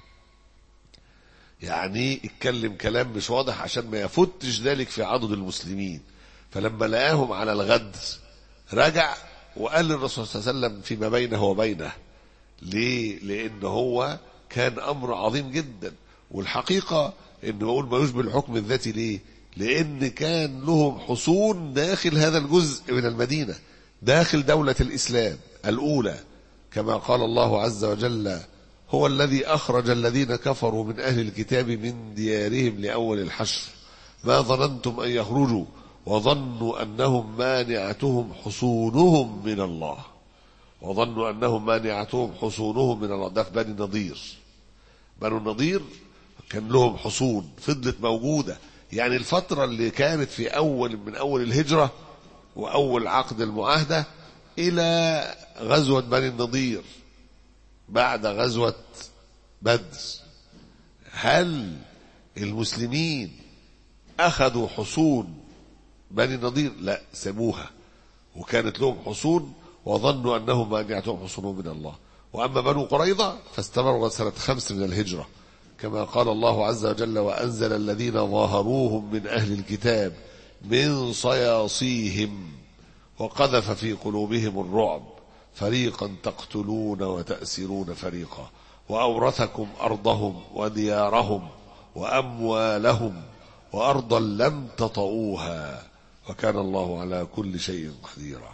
يعني اتكلم كلام مش واضح عشان ما يفتش ذلك في عضد المسلمين فلما لقاهم على الغدر رجع وقال للرسول صلى الله عليه وسلم فيما بينه وبينه ليه لان هو كان امر عظيم جدا والحقيقه ان بقول ما يشبه الحكم الذاتي ليه لان كان لهم حصون داخل هذا الجزء من المدينه داخل دوله الاسلام الاولى كما قال الله عز وجل هو الذي اخرج الذين كفروا من اهل الكتاب من ديارهم لاول الحشر ما ظننتم ان يخرجوا وظنوا انهم مانعتهم حصونهم من الله وظنوا انهم مانعتهم حصونهم من الله ده في بني النضير بنو النضير كان لهم حصون فضلت موجودة يعني الفترة اللي كانت في أول من أول الهجرة وأول عقد المعاهدة إلى غزوة بني النضير بعد غزوة بدر هل المسلمين أخذوا حصون بني النضير لا سابوها وكانت لهم حصون وظنوا أنهم مانعتهم حصونهم من الله وأما بنو قريظة فاستمروا سنة خمس من الهجرة كما قال الله عز وجل وأنزل الذين ظاهروهم من أهل الكتاب من صياصيهم وقذف في قلوبهم الرعب فريقا تقتلون وتأسرون فريقا وأورثكم أرضهم وديارهم وأموالهم وأرضا لم تطئوها وكان الله على كل شيء قديرا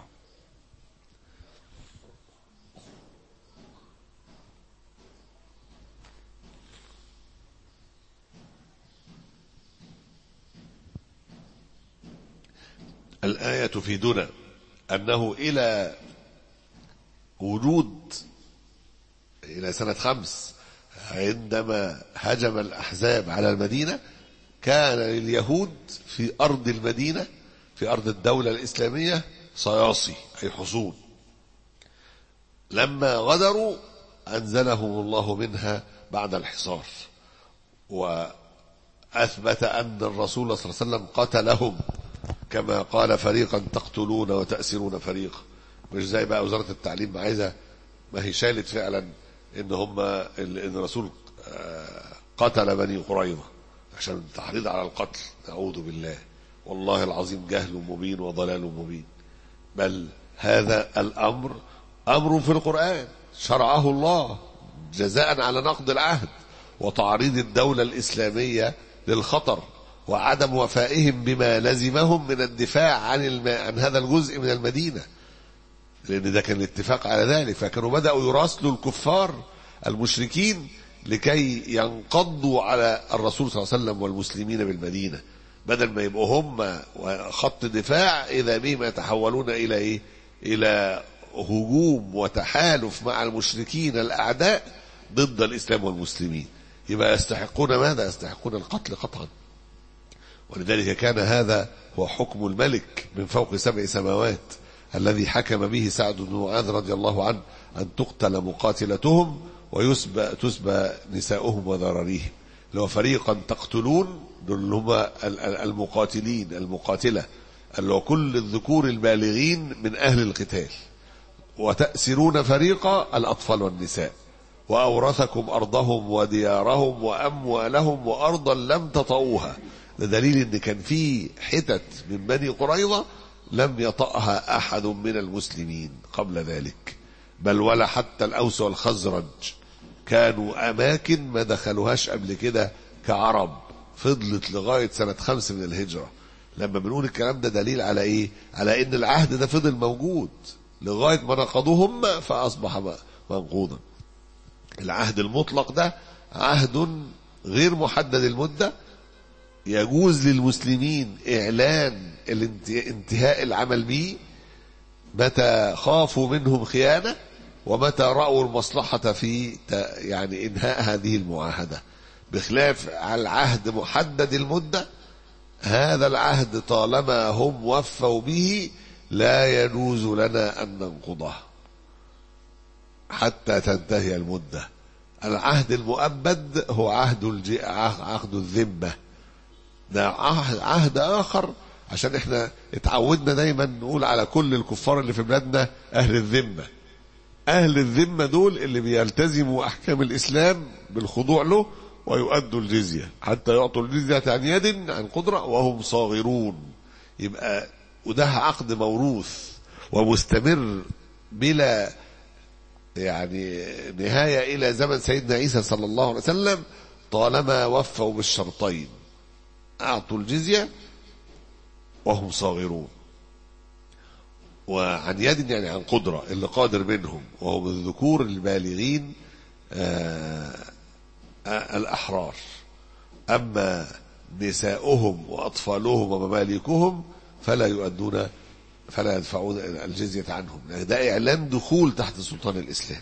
الآية تفيدنا أنه إلى وجود إلى سنة خمس عندما هجم الأحزاب على المدينة كان لليهود في أرض المدينة في أرض الدولة الإسلامية صياصي أي حصون لما غدروا أنزلهم الله منها بعد الحصار وأثبت أن الرسول صلى الله عليه وسلم قتلهم كما قال فريقا تقتلون وتأسرون فريقا مش زي بقى وزارة التعليم عايزة ما هي شالت فعلا ان هم ان الرسول قتل بني قريظة عشان التحريض على القتل نعوذ بالله والله العظيم جهل مبين وضلال مبين بل هذا الأمر أمر في القرآن شرعه الله جزاء على نقض العهد وتعريض الدولة الإسلامية للخطر وعدم وفائهم بما لزمهم من الدفاع عن, الم... عن هذا الجزء من المدينة لأن ده كان الاتفاق على ذلك فكانوا بدأوا يراسلوا الكفار المشركين لكي ينقضوا على الرسول صلى الله عليه وسلم والمسلمين بالمدينة بدل ما يبقوا هم خط دفاع إذا بهم يتحولون إلى إيه؟ إلى هجوم وتحالف مع المشركين الأعداء ضد الإسلام والمسلمين يبقى يستحقون ماذا؟ يستحقون القتل قطعا ولذلك كان هذا هو حكم الملك من فوق سبع سماوات الذي حكم به سعد بن معاذ رضي الله عنه أن تقتل مقاتلتهم ويسبى تسبى نساؤهم وذراريهم اللي هو فريقا تقتلون دول اللي هم المقاتلين المقاتلة اللي هو كل الذكور البالغين من أهل القتال وتأسرون فريقا الأطفال والنساء وأورثكم أرضهم وديارهم وأموالهم وأرضا لم تطئوها ده دليل ان كان في حتت من بني قريظة لم يطأها أحد من المسلمين قبل ذلك بل ولا حتى الأوس والخزرج كانوا أماكن ما دخلوهاش قبل كده كعرب فضلت لغاية سنة خمس من الهجرة لما بنقول الكلام ده دليل على ايه على ان العهد ده فضل موجود لغاية ما نقضوه هم فأصبح منقوضا العهد المطلق ده عهد غير محدد المدة يجوز للمسلمين إعلان انتهاء العمل به متى خافوا منهم خيانة ومتى رأوا المصلحة في يعني إنهاء هذه المعاهدة بخلاف العهد محدد المدة هذا العهد طالما هم وفوا به لا يجوز لنا أن ننقضه حتى تنتهي المدة العهد المؤبد هو عهد عهد الذمة ده عهد آخر عشان احنا اتعودنا دايما نقول على كل الكفار اللي في بلادنا أهل الذمة أهل الذمة دول اللي بيلتزموا أحكام الإسلام بالخضوع له ويؤدوا الجزية حتى يعطوا الجزية عن يد عن قدرة وهم صاغرون يبقى وده عقد موروث ومستمر بلا يعني نهاية إلى زمن سيدنا عيسى صلى الله عليه وسلم طالما وفوا بالشرطين أعطوا الجزية وهم صاغرون وعن يد يعني عن قدرة اللي قادر منهم وهم الذكور البالغين آآ آآ الأحرار أما نساؤهم وأطفالهم ومماليكهم فلا يؤدون فلا يدفعون الجزية عنهم ده إعلان دخول تحت سلطان الإسلام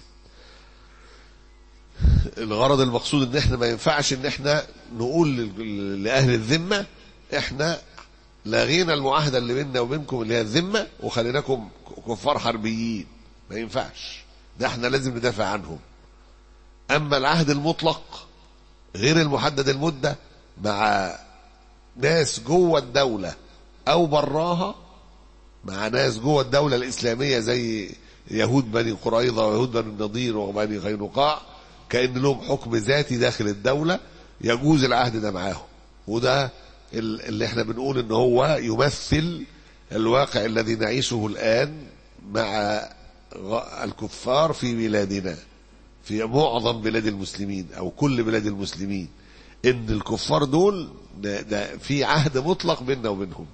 الغرض المقصود ان احنا ما ينفعش ان احنا نقول لأهل الذمة احنا لغينا المعاهدة اللي بيننا وبينكم اللي هي الذمة وخليناكم كفار حربيين ما ينفعش ده احنا لازم ندافع عنهم اما العهد المطلق غير المحدد المدة مع ناس جوه الدولة او براها مع ناس جوه الدولة الإسلامية زي يهود بني قريظة ويهود بني النضير وبني قينقاع كأن لهم حكم ذاتي داخل الدولة يجوز العهد ده معاهم وده اللي احنا بنقول ان هو يمثل الواقع الذي نعيشه الآن مع الكفار في بلادنا في معظم بلاد المسلمين او كل بلاد المسلمين ان الكفار دول ده, ده في عهد مطلق بيننا وبينهم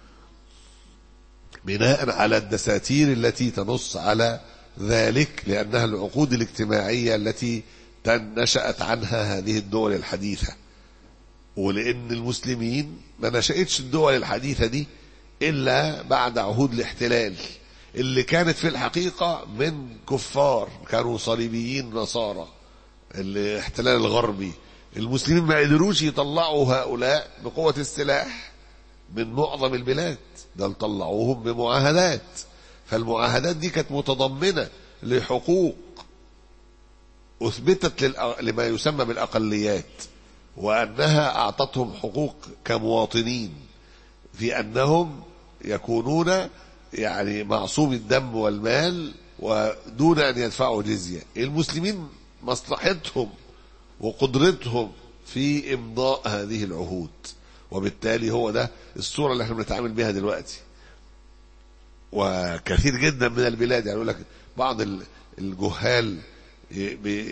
بناء على الدساتير التي تنص على ذلك لأنها العقود الاجتماعية التي نشأت عنها هذه الدول الحديثة ولأن المسلمين ما نشأتش الدول الحديثة دي إلا بعد عهود الاحتلال اللي كانت في الحقيقة من كفار كانوا صليبيين نصارى الاحتلال الغربي المسلمين ما قدروش يطلعوا هؤلاء بقوة السلاح من معظم البلاد ده طلعوهم بمعاهدات فالمعاهدات دي كانت متضمنة لحقوق أثبتت لما يسمى بالأقليات وأنها أعطتهم حقوق كمواطنين في أنهم يكونون يعني معصوم الدم والمال ودون أن يدفعوا جزية المسلمين مصلحتهم وقدرتهم في إمضاء هذه العهود وبالتالي هو ده الصورة اللي احنا بنتعامل بها دلوقتي وكثير جدا من البلاد يعني يقول لك بعض الجهال ي-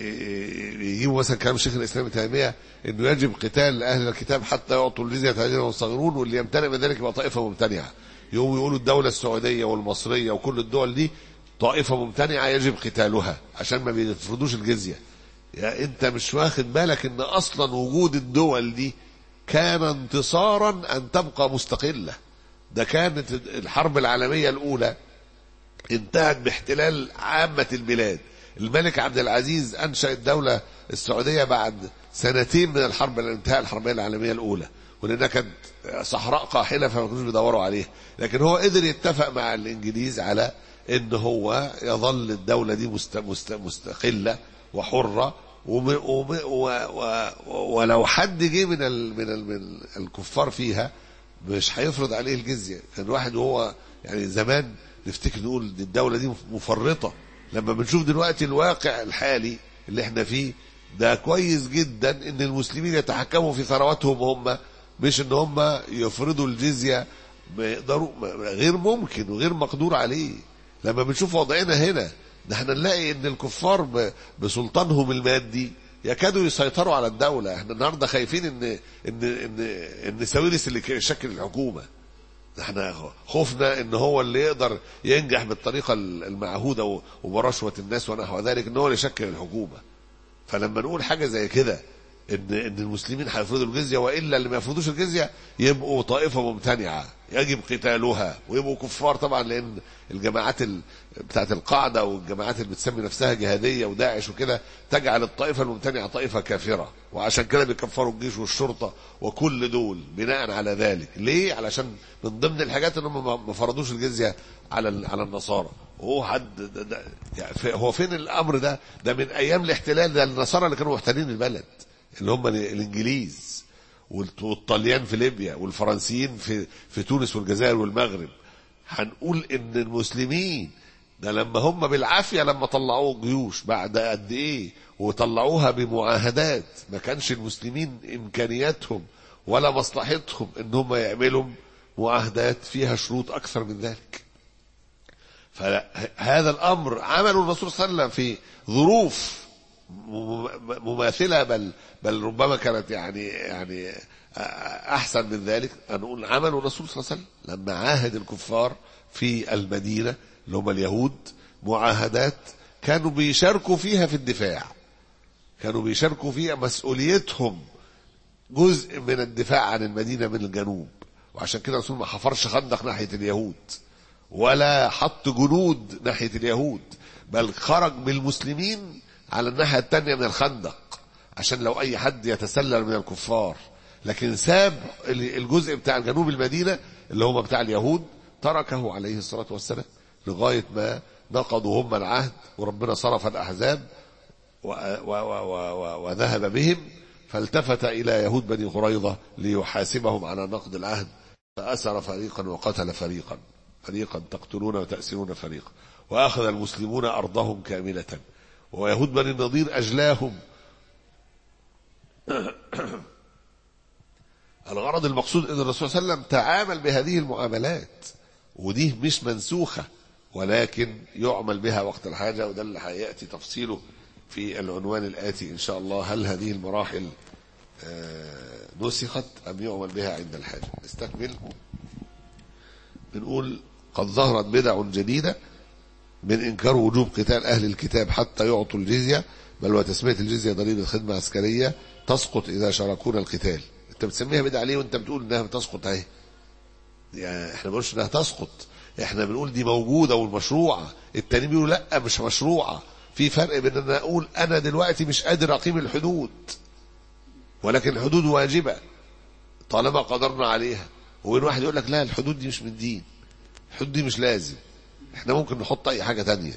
بي- يجيبوا مثلا كلام شيخ الاسلام ابن تيميه انه يجب قتال اهل الكتاب حتى يعطوا الجزيه الذين هم صغيرون واللي يمتنع من ذلك يبقى طائفه ممتنعه يقوموا يقولوا الدوله السعوديه والمصريه وكل الدول دي طائفه ممتنعه يجب قتالها عشان ما بيفرضوش الجزيه يا انت مش واخد بالك ان اصلا وجود الدول دي كان انتصارا ان تبقى مستقله ده كانت الحرب العالميه الاولى انتهت باحتلال عامة البلاد الملك عبد العزيز أنشأ الدولة السعودية بعد سنتين من الحرب انتهاء الحربية العالمية الأولى ولأنها كانت صحراء قاحلة فما كانوش بيدوروا عليه لكن هو قدر يتفق مع الإنجليز على إن هو يظل الدولة دي مست مست مستقلة وحرة وم وم و و ولو حد جه من ال من, ال من الكفار فيها مش هيفرض عليه الجزية كان واحد وهو يعني زمان نفتكر نقول دي الدولة دي مفرطة لما بنشوف دلوقتي الواقع الحالي اللي احنا فيه ده كويس جدا ان المسلمين يتحكموا في ثرواتهم هم مش ان هم يفرضوا الجزية ما يقدروا ما- غير ممكن وغير مقدور عليه لما بنشوف وضعنا هنا ده احنا نلاقي ان الكفار ب- بسلطانهم المادي يكادوا يسيطروا على الدولة احنا النهاردة خايفين ان ان ان ان ساويرس اللي يشكل الحكومة احنا خوفنا ان هو اللي يقدر ينجح بالطريقه المعهوده و- وبرشوه الناس ونحو ذلك ان هو اللي يشكل الحكومه فلما نقول حاجه زي كده ان ان المسلمين هيفرضوا الجزيه والا اللي ما يفرضوش الجزيه يبقوا طائفه ممتنعه يجب قتالها ويبقوا كفار طبعا لان الجماعات ال... بتاعت القاعده والجماعات اللي بتسمي نفسها جهاديه وداعش وكده تجعل الطائفه الممتنعه طائفه كافره وعشان كده بيكفروا الجيش والشرطه وكل دول بناء على ذلك ليه علشان من ضمن الحاجات ان هم ما- ما فرضوش الجزيه على ال- على النصارى وهو حد ده ده يعني في- هو فين الامر ده ده من ايام الاحتلال ده النصارى اللي كانوا محتلين البلد اللي هم ال- الانجليز والت- والطليان في ليبيا والفرنسيين في في تونس والجزائر والمغرب هنقول ان المسلمين ده لما هم بالعافيه لما طلعوا جيوش بعد قد ايه وطلعوها بمعاهدات ما كانش المسلمين امكانياتهم ولا مصلحتهم ان هم يعملوا معاهدات فيها شروط اكثر من ذلك فهذا الامر عمله الرسول صلى الله عليه وسلم في ظروف مم- مماثله بل بل ربما كانت يعني يعني احسن من ذلك ان نقول عمل الرسول صلى الله عليه وسلم لما عاهد الكفار في المدينه اللي هم اليهود معاهدات كانوا بيشاركوا فيها في الدفاع كانوا بيشاركوا فيها مسؤوليتهم جزء من الدفاع عن المدينه من الجنوب وعشان كده الرسول ما حفرش خندق ناحيه اليهود ولا حط جنود ناحيه اليهود بل خرج بالمسلمين على الناحيه الثانيه من الخندق عشان لو اي حد يتسلل من الكفار لكن ساب الجزء بتاع جنوب المدينه اللي هم بتاع اليهود تركه عليه الصلاه والسلام لغايه ما نقضوا هم العهد وربنا صرف الاحزاب و- و- و- و- وذهب بهم فالتفت الى يهود بني قريظه ليحاسبهم على نقض العهد فاسر فريقا وقتل فريقا فريقا تقتلون وتاسرون فريقا واخذ المسلمون ارضهم كامله ويهود بني النضير اجلاهم الغرض المقصود ان الرسول صلى الله عليه وسلم تعامل بهذه المعاملات ودي مش منسوخه ولكن يعمل بها وقت الحاجه وده اللي هياتي تفصيله في العنوان الاتي ان شاء الله هل هذه المراحل آه، نسخت ام يعمل بها عند الحاجه نستكمل بنقول قد ظهرت بدع جديده من انكار وجوب قتال اهل الكتاب حتى يعطوا الجزيه بل وتسميه الجزيه ضريبه خدمه عسكريه تسقط اذا شاركونا القتال انت بتسميها بدعه ليه وانت بتقول انها بتسقط اهي يعني احنا ما بنقولش انها تسقط احنا بنقول دي موجوده والمشروعه التانيين بيقولوا لا مش مشروعه في فرق بين ان انا اقول انا دلوقتي مش قادر اقيم الحدود ولكن الحدود واجبه طالما قدرنا عليها وبين واحد يقول لك لا الحدود دي مش من دين الحدود دي مش لازم احنا ممكن نحط اي حاجه تانية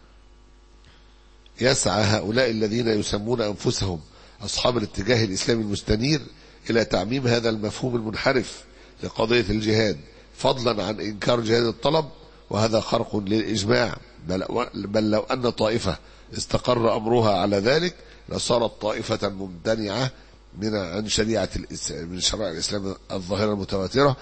يسعى هؤلاء الذين يسمون انفسهم اصحاب الاتجاه الاسلامي المستنير الى تعميم هذا المفهوم المنحرف لقضيه الجهاد فضلا عن انكار جهاد الطلب وهذا خرق للاجماع بل, بل لو ان طائفه استقر امرها على ذلك لصارت طائفه ممتنعه من عن شريعه الإس- من شرائع الاسلام الظاهره المتواتره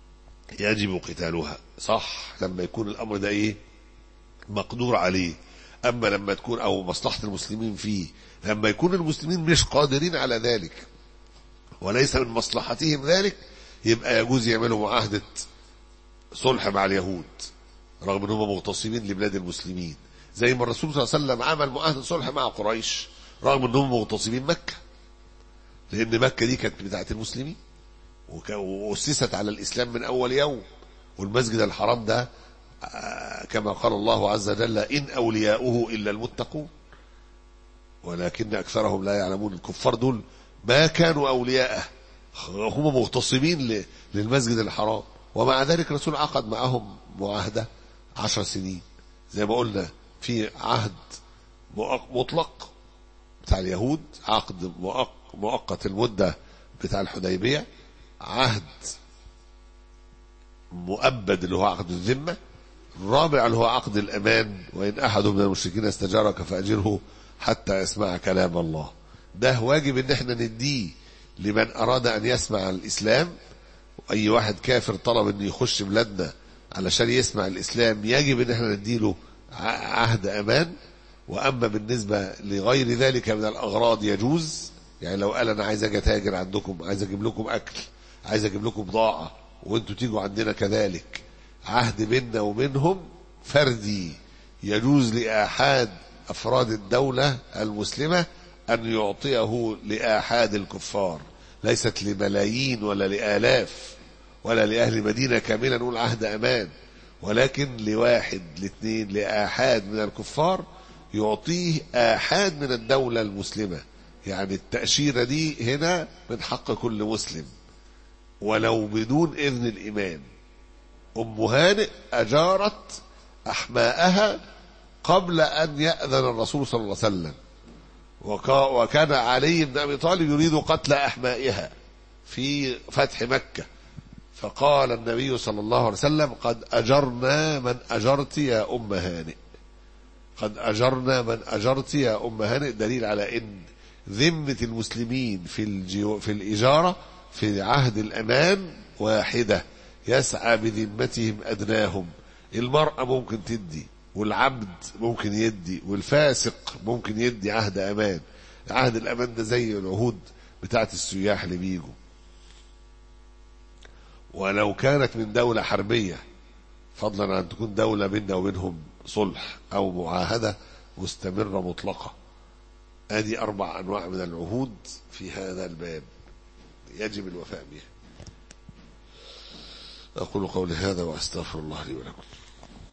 يجب قتالها صح لما يكون الامر ده ايه مقدور عليه أما لما تكون أو مصلحة المسلمين فيه لما يكون المسلمين مش قادرين على ذلك وليس من مصلحتهم ذلك يبقى يجوز يعملوا معاهدة صلح مع اليهود رغم ان هم مغتصبين لبلاد المسلمين زي ما الرسول صلى الله عليه وسلم عمل معاهدة صلح مع قريش رغم انهم مغتصبين مكة لان مكة دي كانت بتاعت المسلمين وك- وأسست على الإسلام من أول يوم والمسجد الحرام ده آه، كما قال الله عز وجل إن أولياؤه إلا المتقون ولكن أكثرهم لا يعلمون الكفار دول ما كانوا أولياءه هم مغتصبين ل- للمسجد الحرام ومع ذلك الرسول عقد معهم معاهدة عشر سنين زي ما قلنا في عهد مؤق- مطلق بتاع اليهود عقد مؤق- مؤقت المدة بتاع الحديبية عهد مؤبد اللي هو عقد الذمة الرابع اللي هو عقد الأمان وإن أحد من المشركين استجارك فأجره حتى يسمع كلام الله ده واجب إن احنا نديه لمن أراد أن يسمع الإسلام أي واحد كافر طلب أن يخش بلادنا علشان يسمع الإسلام يجب أن احنا نديله ع- عهد أمان وأما بالنسبة لغير ذلك من الأغراض يجوز يعني لو قال أنا عايز أجي أتاجر عندكم عايز أجيب لكم أكل عايز أجيب لكم بضاعة وأنتوا تيجوا عندنا كذلك عهد بيننا وبينهم فردي يجوز لآحاد أفراد الدولة المسلمة أن يعطيه لآحاد الكفار ليست لملايين ولا لآلاف ولا لأهل مدينة كاملة نقول عهد أمان ولكن لواحد لاثنين لآحاد من الكفار يعطيه آحاد من الدولة المسلمة يعني التأشيرة دي هنا من حق كل مسلم ولو بدون إذن الإمام أم هانئ أجارت أحماءها قبل أن يأذن الرسول صلى الله عليه وسلم وكا- وكان علي بن أبي طالب يريد قتل أحمائها في فتح مكة فقال النبي صلى الله عليه وسلم قد أجرنا من أجرت يا أم هانئ قد أجرنا من أجرت يا أم هانئ دليل على أن ذمة المسلمين في الجيو في الإجارة في عهد الأمان واحدة يسعى بذمتهم أدناهم المرأة ممكن تدي والعبد ممكن يدي والفاسق ممكن يدي عهد أمان عهد الأمان ده زي العهود بتاعت السياح اللي بيجوا ولو كانت من دولة حربية فضلا عن تكون دولة بيننا وبينهم صلح أو معاهدة مستمرة مطلقة ادي أربع أنواع من العهود في هذا الباب يجب الوفاء بها أقول قولي هذا وأستغفر الله لي ولكم